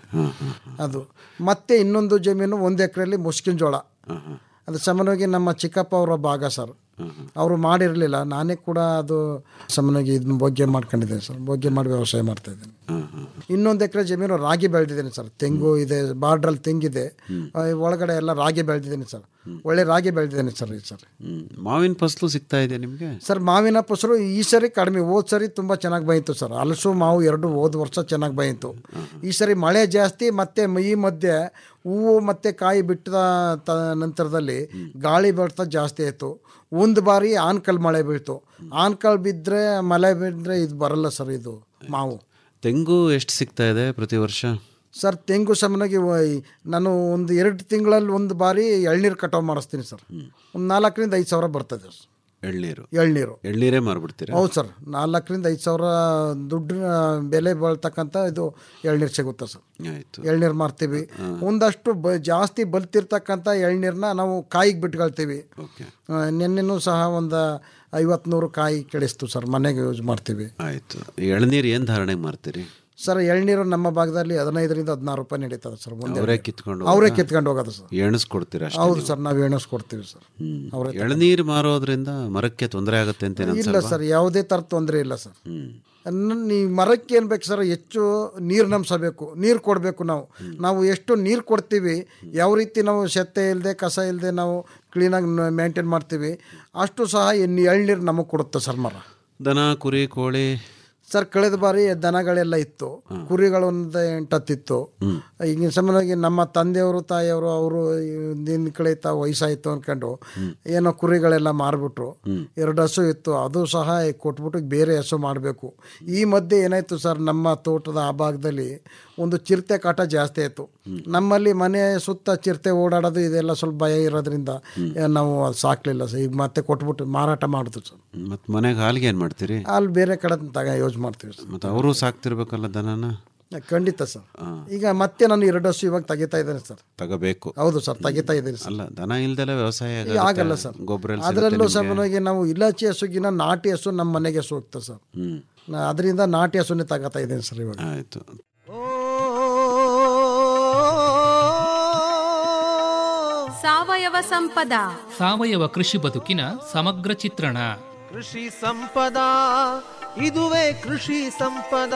ಅದು ಮತ್ತೆ ಇನ್ನೊಂದು ಜಮೀನು ಒಂದು ಎಕರೆಯಲ್ಲಿ ಮುಸ್ಕಿನ ಜೋಳ ಅದು ಸಾಮಾನ್ಯವಾಗಿ ನಮ್ಮ ಚಿಕ್ಕಪ್ಪ ಅವರ ಭಾಗ ಸರ್ ಅವರು ಮಾಡಿರಲಿಲ್ಲ ನಾನೇ ಕೂಡ ಅದು ಸಾಮಾನ್ಯವಾಗಿ ಇದನ್ನ ಬಗ್ಗೆ ಮಾಡ್ಕೊಂಡಿದ್ದೇನೆ ಸರ್ ಬಗ್ಗೆ ಮಾಡಿ ವ್ಯವಸಾಯ ಮಾಡ್ತಾ ಇದ್ದೇನೆ ಇನ್ನೊಂದು ಎಕರೆ ಜಮೀನು ರಾಗಿ ಬೆಳೆದಿದ್ದೀನಿ ಸರ್ ತೆಂಗು ಇದೆ ಬಾರ್ಡ್ರಲ್ಲಿ ತೆಂಗಿದೆ ಆ, ಒಳಗಡೆ ಎಲ್ಲ ರಾಗಿ ಬೆಳೆದಿದ್ದೀನಿ ಸರ್ ಒಳ್ಳೆ ರಾಗಿ ಬೆಳೆದಿದ್ದೀನಿ ಸರ್ ಈ ಸರ್ ಹ್ಮ್. ಮಾವಿನ ಫಸಲು ಸಿಗ್ತಾ ಇದೆ ನಿಮ್ಗೆ ಸರ್ ಮಾವಿನ ಫಸಲು ಈ ಸರಿ ಕಡಿಮೆ ಹೋದ ಸರಿ ತುಂಬ ಚೆನ್ನಾಗಿ ಬೈತು ಸರ್ ಹಲಸು ಮಾವು ಎರಡು ಹೋದ ವರ್ಷ ಚೆನ್ನಾಗಿ ಬೈತು ಈ ಸರಿ ಮಳೆ ಜಾಸ್ತಿ ಮತ್ತೆ ಮ- ಈ ಮಧ್ಯೆ ಹೂವು ಮತ್ತೆ ಕಾಯಿ ಬಿಟ್ಟದ ತ ನಂತರದಲ್ಲಿ ಗಾಳಿ ಬರ್ತಾ ಜಾಸ್ತಿ ಆಯಿತು ಒಂದು ಬಾರಿ ಆನ್ಕಲ್ ಮಳೆ ಬೀಳ್ತು ಆನ್ಕಲ್ ಬಿದ್ದರೆ ಮಳೆ ಬಿದ್ದರೆ ಇದು ಬರಲ್ಲ ಸರ್ ಇದು ಮಾವು ತೆಂಗು ಎಷ್ಟು ಸಿಗ್ತಾ ಇದೆ ಪ್ರತಿ ವರ್ಷ ಸರ್ ತೆಂಗು ಸಾಮಾನ್ಯವಾಗಿ ವ- ನಾನು ಒಂದು ಎರಡು ತಿಂಗಳಲ್ಲಿ ಒಂದು ಬಾರಿ ಎಳ್ನೀರು ಕಟಾವು ಮಾಡಿಸ್ತೀನಿ ಸರ್ ಒಂದು ನಾಲ್ಕರಿಂದ ಐದು ಸಾವಿರ ಬರ್ತದೆ ಸರ್ ಎಳ್ನೀರು ಎಳ್ನೀರು ಎಳ್ನೀರೇ ಮಾರ್ಬಿಡ್ತೀರಾ ಹೌದು ಸರ್ ನಾಲ್ಕರಿಂದ ಐದು ಸಾವಿರ ದುಡ್ಡು ಬೆಲೆ ಬಾಳ್ತಕ್ಕಂಥ ಇದು ಎಳ್ನೀರು ಸಿಗುತ್ತೆ ಸರ್ ಆಯ್ತು ಎಳ್ನೀರು ಮಾರ್ತೀವಿ ಒಂದಷ್ಟು ಬ ಜಾಸ್ತಿ ಬಲ್ತಿರ್ತಕ್ಕಂಥ ಎಳ್ನೀರನ್ನ ನಾವು ಕಾಯಿಗೆ ಬಿಟ್ಕೊಳ್ತೀವಿ ಓಕೆ ನಿನ್ನೆನೂ ಸಹ ಒಂದು ಐವತ್ತು ನೂರು ಕಾಯಿ ಕೆಡಿಸ್ತು ಸರ್ ಮನೆಗೆ ಯೂಸ್ ಮಾಡ್ತೀವಿ ಆಯ್ತು ಎಳ್ನೀರು ಏನು ಧಾರಣೆಗೆ ಮಾರ್ತೀರಿ ಸರ್ ಎಳ್ನೀರು ನಮ್ಮ ಭಾಗದಲ್ಲಿ ಹದಿನೈದರಿಂದ ಹದಿನಾರು ರೂಪಾಯಿ ನಡೀತದೆ ಸರ್ ಒಂದೇ ಅವರೇ ಕಿತ್ಕೊಂಡು ಅವರೇ ಕಿತ್ಕೊಂಡು ಹೋಗೋದು ಸರ್ ಎಣಿಸ್ಕೊಡ್ತೀರಾ ಅಷ್ಟೇ ಹೌದು ನೀವು? ಸರ್ ನಾವು ಎಣಿಸ್ಕೊಡ್ತೀವಿ ಸರ್ ಅವರೇ ಎಳ್ನೀರು ಮಾರೋದ್ರಿಂದ ಮರಕ್ಕೆ ತೊಂದರೆ ಆಗುತ್ತೆ ಅಂತ ಏನ್ ಇಲ್ಲ ಅನ್ಸಲ್ವಾ? ಸರ್ ಯಾವುದೇ ಥರ ತೊಂದರೆ ಇಲ್ಲ ಸರ್ ನನ್- ಈ ಮರಕ್ಕೆ ಏನು ಬೇಕು ಸರ್ ಹೆಚ್ಚು ನೀರು ನಂಬಿಸಬೇಕು ನೀರು ಕೊಡಬೇಕು ನಾವು ನಾವು ಎಷ್ಟು ನೀರು ಕೊಡ್ತೀವಿ ಯಾವ ರೀತಿ ನಾವು ಸೆತ್ತೆ ಇಲ್ಲದೆ ಕಸ ಇಲ್ಲದೆ ನಾವು ಕ್ಲೀನಾಗಿ ಮೇಂಟೈನ್ ಮಾಡ್ತೀವಿ ಅಷ್ಟು ಸಹ ಎಣ್ಣೆ ಎಳ್ನೀರು ನಮಗೆ ಕೊಡುತ್ತೆ ಸರ್ ಮರ ದನ ಕುರಿ ಕೋಳಿ ಸರ್ ಕಳೆದ ಬಾರಿ ದನಗಳೆಲ್ಲ ಇತ್ತು ಕುರಿಗಳು ಒಂದು ಎಂಟತ್ತಿತ್ತು ಈಗ ಸಾಮಾನ್ಯವಾಗಿ ನಮ್ಮ ತಂದೆಯವರು ತಾಯಿಯವರು ಅವರು ನಿನ್ನ ಕಡೆ ತಾ ವಯಸ್ಸಾಯಿತು ಅಂದ್ಕೊಂಡು ಏನೋ ಕುರಿಗಳೆಲ್ಲ ಮಾರ್ಬಿಟ್ರು ಎರಡು ಹಸು ಇತ್ತು ಅದು ಸಹ ಕೊಟ್ಬಿಟ್ಟು ಬೇರೆ ಹಸು ಮಾಡಬೇಕು ಈ ಮಧ್ಯೆ ಏನಾಯ್ತು ಸರ್ ನಮ್ಮ ತೋಟದ ಆ ಭಾಗದಲ್ಲಿ ಒಂದು ಚಿರತೆ ಕಾಟ ಜಾಸ್ತಿ ಆಯಿತು ನಮ್ಮಲ್ಲಿ ಮನೆ ಸುತ್ತ ಚಿರತೆ ಓಡಾಡೋದು ಇದೆಲ್ಲ ಸ್ವಲ್ಪ ಭಯ ಇರೋದ್ರಿಂದ ಏ, ನಾವು ಅದು ಸಾಕ್ಲಿಲ್ಲ ಸರ್ ಈಗ ಮತ್ತೆ ಕೊಟ್ಬಿಟ್ಟು ಮಾರಾಟ ಮಾಡಿದ್ರು ಸರ್ ಮತ್ತು ಮನೆಗೆ ಹಾಲಿಗೆ ಏನು ಮಾಡ್ತೀರಿ ಅಲ್ಲಿ ಬೇರೆ ಕಡೆ ತಗ ಯೂಸ್ ಮಾಡ್ತೀವಿ ಸರ್ ಮತ್ತು ಅವರು ಸಾಕ್ತಿರ್ಬೇಕಲ್ಲ ದನನ ಖಂಡಿತ ಸರ್ ಈಗ ಮತ್ತೆ ನಾನು ಎರಡು ವರ್ಷ ಇವಾಗ ತೆಗಿತಾ ಇದ್ದೇನೆ ಸರ್ ತಗೋಬೇಕು ಹೌದು ಸರ್ ತೆಗಿತಾ ಇದ್ದೀನಿ ಸರ್ ಅಲ್ಲ ದನ ಇಲ್ದೆಲ್ಲ ವ್ಯವಸಾಯ ಈಗ ಹೇಗಾಗುತ್ತೆ? ಆಗಲ್ಲ ಸರ್ ಗೊಬ್ಬರ ಎಲ್ಲಿ ಅದರಲ್ಲೂ ಸಿಗುತ್ತೆ ನಿಮ್ಗೆ? ಸಾಮಾನ್ಯವಾಗಿ ನಾವು ಇಲಾಚಿ ಹಸುಗಿನ ನಾಟಿ ಹಸು ನಮ್ಮ ಮನೆಗೆ ಸೂಕ್ತ ಸರ್ ಹ್ಮ್ ನಾ ಅದರಿಂದ ನಾಟಿ ಹಸುನೇ ತಗೋತಾ ಇದ್ದೀನಿ ಸರ್ ಇವಾಗ ಆಯ್ತು ಸಾವಯವ ಸಂಪದ ಸಾವಯವ ಕೃಷಿ ಬದುಕಿನ ಸಮಗ್ರ ಚಿತ್ರಣ ಕೃಷಿ ಸಂಪದ ಇದುವೇ ಕೃಷಿ ಸಂಪದ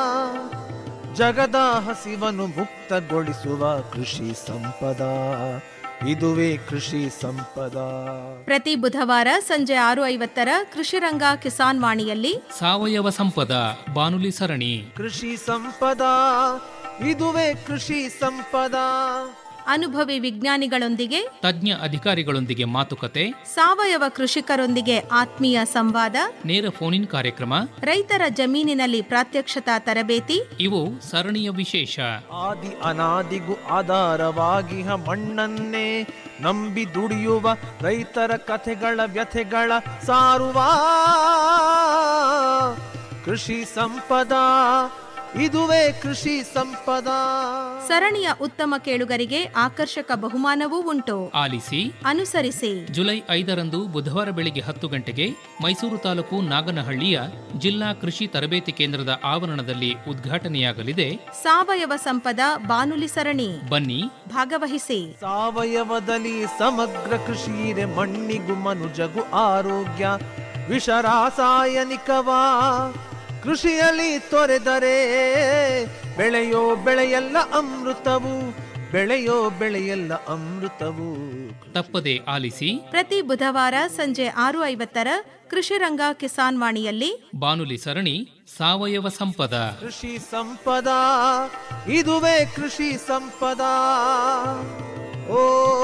ಜಗದ ಹಸಿವನ್ನು ಮುಕ್ತಗೊಳಿಸುವ ಕೃಷಿ ಸಂಪದ ಇದುವೇ ಕೃಷಿ ಸಂಪದ ಪ್ರತಿ ಬುಧವಾರ ಸಂಜೆ ಆರು ಐವತ್ತರ ಕೃಷಿರಂಗ ಕಿಸಾನ್ ವಾಣಿಯಲ್ಲಿ ಸಾವಯವ ಸಂಪದ ಬಾನುಲಿ ಸರಣಿ ಕೃಷಿ ಸಂಪದ ಇದುವೇ ಕೃಷಿ ಸಂಪದ ಅನುಭವಿ ವಿಜ್ಞಾನಿಗಳೊಂದಿಗೆ ತಜ್ಞ ಅಧಿಕಾರಿಗಳೊಂದಿಗೆ ಮಾತುಕತೆ ಸಾವಯವ ಕೃಷಿಕರೊಂದಿಗೆ ಆತ್ಮೀಯ ಸಂವಾದ ನೇರ ಫೋನ್ ಇನ್ ಕಾರ್ಯಕ್ರಮ ರೈತರ ಜಮೀನಿನಲ್ಲಿ ಪ್ರಾತ್ಯಕ್ಷತಾ ತರಬೇತಿ ಇವು ಸರಣಿಯ ವಿಶೇಷ ಆದಿ ಅನಾದಿಗೂ ಆಧಾರವಾಗಿಹ ಮಣ್ಣನ್ನೇ ನಂಬಿ ದುಡಿಯುವ ರೈತರ ಕಥೆಗಳ ವ್ಯಥೆಗಳ ಸಾರುವ ಕೃಷಿ ಸಂಪದ ಇದುವೇ ಕೃಷಿ ಸಂಪದ ಸರಣಿಯ ಉತ್ತಮ ಕೇಳುಗರಿಗೆ ಆಕರ್ಷಕ ಬಹುಮಾನವೂ ಉಂಟು ಆಲಿಸಿ ಅನುಸರಿಸಿ ಜುಲೈ ಐದರಂದು ಬುಧವಾರ ಬೆಳಿಗ್ಗೆ ಹತ್ತು ಗಂಟೆಗೆ ಮೈಸೂರು ತಾಲೂಕು ನಾಗನಹಳ್ಳಿಯ ಜಿಲ್ಲಾ ಕೃಷಿ ತರಬೇತಿ ಕೇಂದ್ರದ ಆವರಣದಲ್ಲಿ ಉದ್ಘಾಟನೆಯಾಗಲಿದೆ ಸಾವಯವ ಸಂಪದ ಬಾನುಲಿ ಸರಣಿ ಬನ್ನಿ ಭಾಗವಹಿಸಿ ಸಾವಯವದಲ್ಲಿ ಸಮಗ್ರ ಕೃಷಿರೆ ಮಣ್ಣಿಗೂ ಮನುಜಗೂ ಆರೋಗ್ಯ ವಿಷ ರಾಸಾಯನಿಕವಾ ಕೃಷಿಯಲ್ಲಿ ತೊರೆದರೆ ಬೆಳೆಯೋ ಬೆಳೆಯೆಲ್ಲ ಅಮೃತವು ಬೆಳೆಯೋ ಬೆಳೆಯೆಲ್ಲ ಅಮೃತವು ತಪ್ಪದೆ ಆಲಿಸಿ ಪ್ರತಿ ಬುಧವಾರ ಸಂಜೆ ಆರು ಐವತ್ತರ ಕೃಷಿರಂಗ ಕಿಸಾನ್ ವಾಣಿಯಲ್ಲಿ ಬಾನುಲಿ ಸರಣಿ ಸಾವಯವ ಸಂಪದ ಕೃಷಿ ಸಂಪದ ಇದುವೇ ಕೃಷಿ ಸಂಪದ ಓ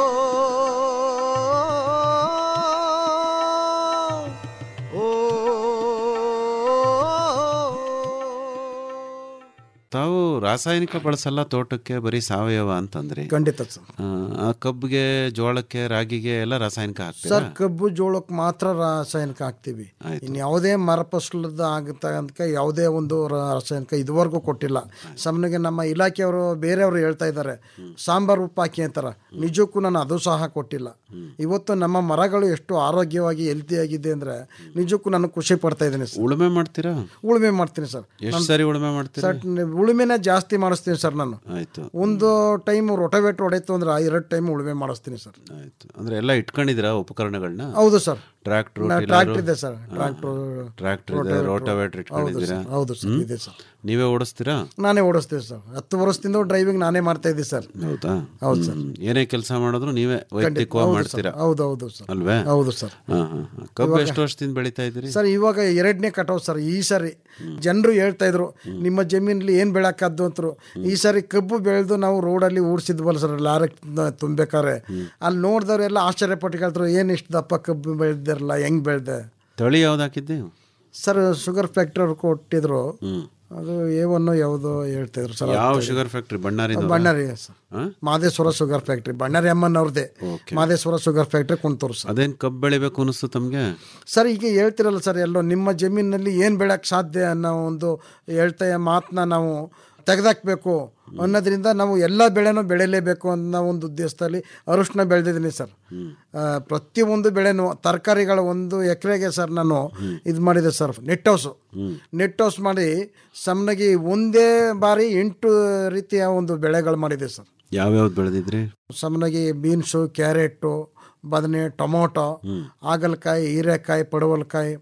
ಓ ತಾವು ರಾಸಾಯನಿಕ ಬಳಸಲ್ಲ ತೋಟಕ್ಕೆ ಬರೀ ಸಾವಯವ ಅಂತಂದ್ರಿ ಖಂಡಿತ ಸರ್ ಆ, ಆ ಕಬ್ಬಿಗೆ ಜೋಳಕ್ಕೆ ರಾಗಿಗೆ ಎಲ್ಲ ರಾಸಾಯನಿಕ ಹಾಕ್ತೀರಾ ಸರ್ ಕಬ್ಬು ಜೋಳಕ್ಕೆ ಮಾತ್ರ ರಾಸಾಯನಿಕ ಹಾಕ್ತೀವಿ ಇನ್ನು ಯಾವುದೇ ಮರ ಫಸಲದ ಆಗತಕ್ಕಂಥ ಯಾವುದೇ ಒಂದು ರಾಸಾಯನಿಕ ಇದುವರೆಗೂ ಕೊಟ್ಟಿಲ್ಲ ಸಾಮಾನ್ಯವಾಗಿ ನಮ್ಮ ಇಲಾಖೆಯವರು ಬೇರೆಯವರು ಹೇಳ್ತಾ ಇದ್ದಾರೆ ಸಾಂಬಾರು ಉಪ್ಪು ಹಾಕಿ ಅಂತಾರ ನಿಜಕ್ಕೂ ನಾನು ಅದು ಸಹ ಕೊಟ್ಟಿಲ್ಲ ಇವತ್ತು ನಮ್ಮ ಮರಗಳು ಎಷ್ಟು ಆರೋಗ್ಯವಾಗಿ ಹೆಲ್ತಿಯಾಗಿದೆ ಅಂದರೆ ನಿಜಕ್ಕೂ ನಾನು ಖುಷಿ ಪಡ್ತಾ ಇದ್ದೀನಿ ಸರ್ ಉಳುಮೆ ಮಾಡ್ತೀರಾ ಉಳುಮೆ ಮಾಡ್ತೀನಿ ಸರ್ ಎಷ್ಟು ಸಾರಿ ಉಳುಮೆ ಮಾಡ್ತೀರಾ ಸರ್ ಉಳುಮೆನ ಜಾಸ್ತಿ ಮಾಡಿಸ್ತೀನಿ ಸರ್ ನಾನು ಆಯ್ತು ಒಂದು ಟೈಮ್ ರೊಟೋವೇಟ್ ಹೊಡೆಯಿತು ಅಂದ್ರೆ ಎರಡು ಟೈಮ್ ಉಳುಮೆ ಮಾಡಿಸ್ತೀನಿ ಸರ್ ಆಯ್ತು ಅಂದ್ರೆ ಎಲ್ಲ ಇಟ್ಕೊಂಡಿದ್ದೀರಾ ಉಪಕರಣಗಳನ್ನ ಹೌದು ಸರ್ ಟ್ರ್ಯಾಕ್ಟರ್ ಟ್ರ್ಯಾಕ್ಟರ್ ಇದೆ ಸರ್ ಟ್ರ್ಯಾಕ್ಟರ್ ಟ್ರ್ಯಾಕ್ಟರ್ ಇದೆ ರೋಟಾವೇಟರ್ ಇಟ್ಕೊಂಡಿದ್ದೀರಾ ಹೌದು ಸರ್ ಹ್ಮ್? ಇದೆ ಸರ್ ನೀವೇ ಓಡಿಸ್ತೀರಾ ನಾನೇ ಓಡಿಸ್ತೀವಿ ಸರ್ ಹತ್ತು ವರ್ಷದಿಂದ ಡ್ರೈವಿಂಗ್ ನಾನೇ ಮಾಡ್ತಾ ಇದ್ದೆ ಸರ್ ಹೌದಾ ಹೌದು ಸರ್ ಹ್ಮ್. ಏನೇ ಕೆಲಸ ಮಾಡಿದ್ರು ನೀವೇ ವೈಯಕ್ತಿಕವಾಗಿ ಹೌದು ಮಾಡ್ತೀರಾ ಸರ್. ಹೌದು ಹೌದು ಸರ್ ಅಲ್ವೇ ಹೌದು ಸರ್ ಹಾ, ಹಾ, ಹಾ. ಕಬ್ಬು ಇವಾಗ- ಎಷ್ಟು ವರ್ಷದಿಂದ ಬೆಳೀತಾ ಇದ್ದೀರಿ ಸರ್ ಇವಾಗ ಎರಡನೇ ಕಟಾವ್ ಸರ್ ಈ ಸಾರಿ ಜನರು ಹೇಳ್ತಾ ಇದ್ರು ನಿಮ್ಮ ಜಮೀನಲ್ಲಿ ಏನು ಬೆಳಕಾದ್ದು ಅಂತರು ಈ ಸಾರಿ ಕಬ್ಬು ಬೆಳೆದು ನಾವು ರೋಡಲ್ಲಿ ಊಡ್ಸಿದ್ವಲ್ಲ ಸರ್ ಲಾರಿ ತುಂಬೇಕಾರೆ ಅಲ್ಲಿ ನೋಡಿದವರೆಲ್ಲ ಆಶ್ಚರ್ಯಪಟ್ಟು ಕೇಳ್ತಾರೆ ಏನು ಇಷ್ಟು ದಪ್ಪ ಕಬ್ಬು ಬೆಳೆದಿರಲ್ಲ ಹೆಂಗ್ ಬೆಳೆದೆ ತಳಿ ಯಾವ್ದು ಹಾಕಿದ್ದೆ ಸರ್ ಶುಗರ್ ಫ್ಯಾಕ್ಟ್ರಿ ಅವ್ರು ಕೊಟ್ಟಿದ್ರು ಅದು ಏವನ್ನು ಯಾವುದೋ ಹೇಳ್ತಿದ್ರು ಸರ್ ಯಾವ sugar factory Bannari Bannari sir Madeshwara sugar factory Bannari ಅಮ್ಮನವ್ರದ್ದೇ ಮಾದೇಶ್ವರ ಶುಗರ್ ಫ್ಯಾಕ್ಟ್ರಿ ಕೊಂತವ್ರು ಸರ್ ಅದೇನ್ ಕಬ್ಬು ಬೆಳಿಬೇಕು ಅನಿಸ್ತು ತಮ್ಗೆ ಸರ್ ಈಗ ಹೇಳ್ತಿರಲ್ಲ ಸರ್ ಎಲ್ಲೋ ನಿಮ್ಮ ಜಮೀನಿನಲ್ಲಿ ಏನು ಬೆಳೆಯಕ್ಕೆ ಸಾಧ್ಯ ಅನ್ನೋ ಒಂದು ಹೇಳ್ತಾ ಮಾತನ್ನ ನಾವು ತೆಗೆದಾಕ್ಬೇಕು ಅನ್ನೋದ್ರಿಂದ ನಾವು ಎಲ್ಲ ಬೆಳೆನೂ ಬೆಳೆಯಲೇಬೇಕು ಅನ್ನೋ ಒಂದು ಉದ್ದೇಶದಲ್ಲಿ ಅರಿಶಿನ ಬೆಳೆದಿದ್ದೀನಿ ಸರ್ ಆ, ಪ್ರತಿಯೊಂದು ಬೆಳೆನೂ ತರಕಾರಿಗಳ ಒಂದು ಎಕರೆಗೆ ಸರ್ ನಾನು ಇದು ಮಾಡಿದೆ sir net house net house ಮಾಡಿ ಸಣ್ಣಗೆ ಒಂದೇ ಬಾರಿ ಎಂಟು ರೀತಿಯ ಒಂದು ಬೆಳೆಗಳು ಮಾಡಿದೆ ಸರ್ ಯಾವ್ಯಾವ್ದು ಬೆಳೆದಿದ್ರಿ ಸಾಮಾನ್ಯವಾಗಿ ಬೀನ್ಸು ಕ್ಯಾರೆಟು ಬದನೆ ಟೊಮೊಟೊ ಹಾಗಲಕಾಯಿ ಹೀರೆಕಾಯಿ ಪಡವಲಕಾಯಿ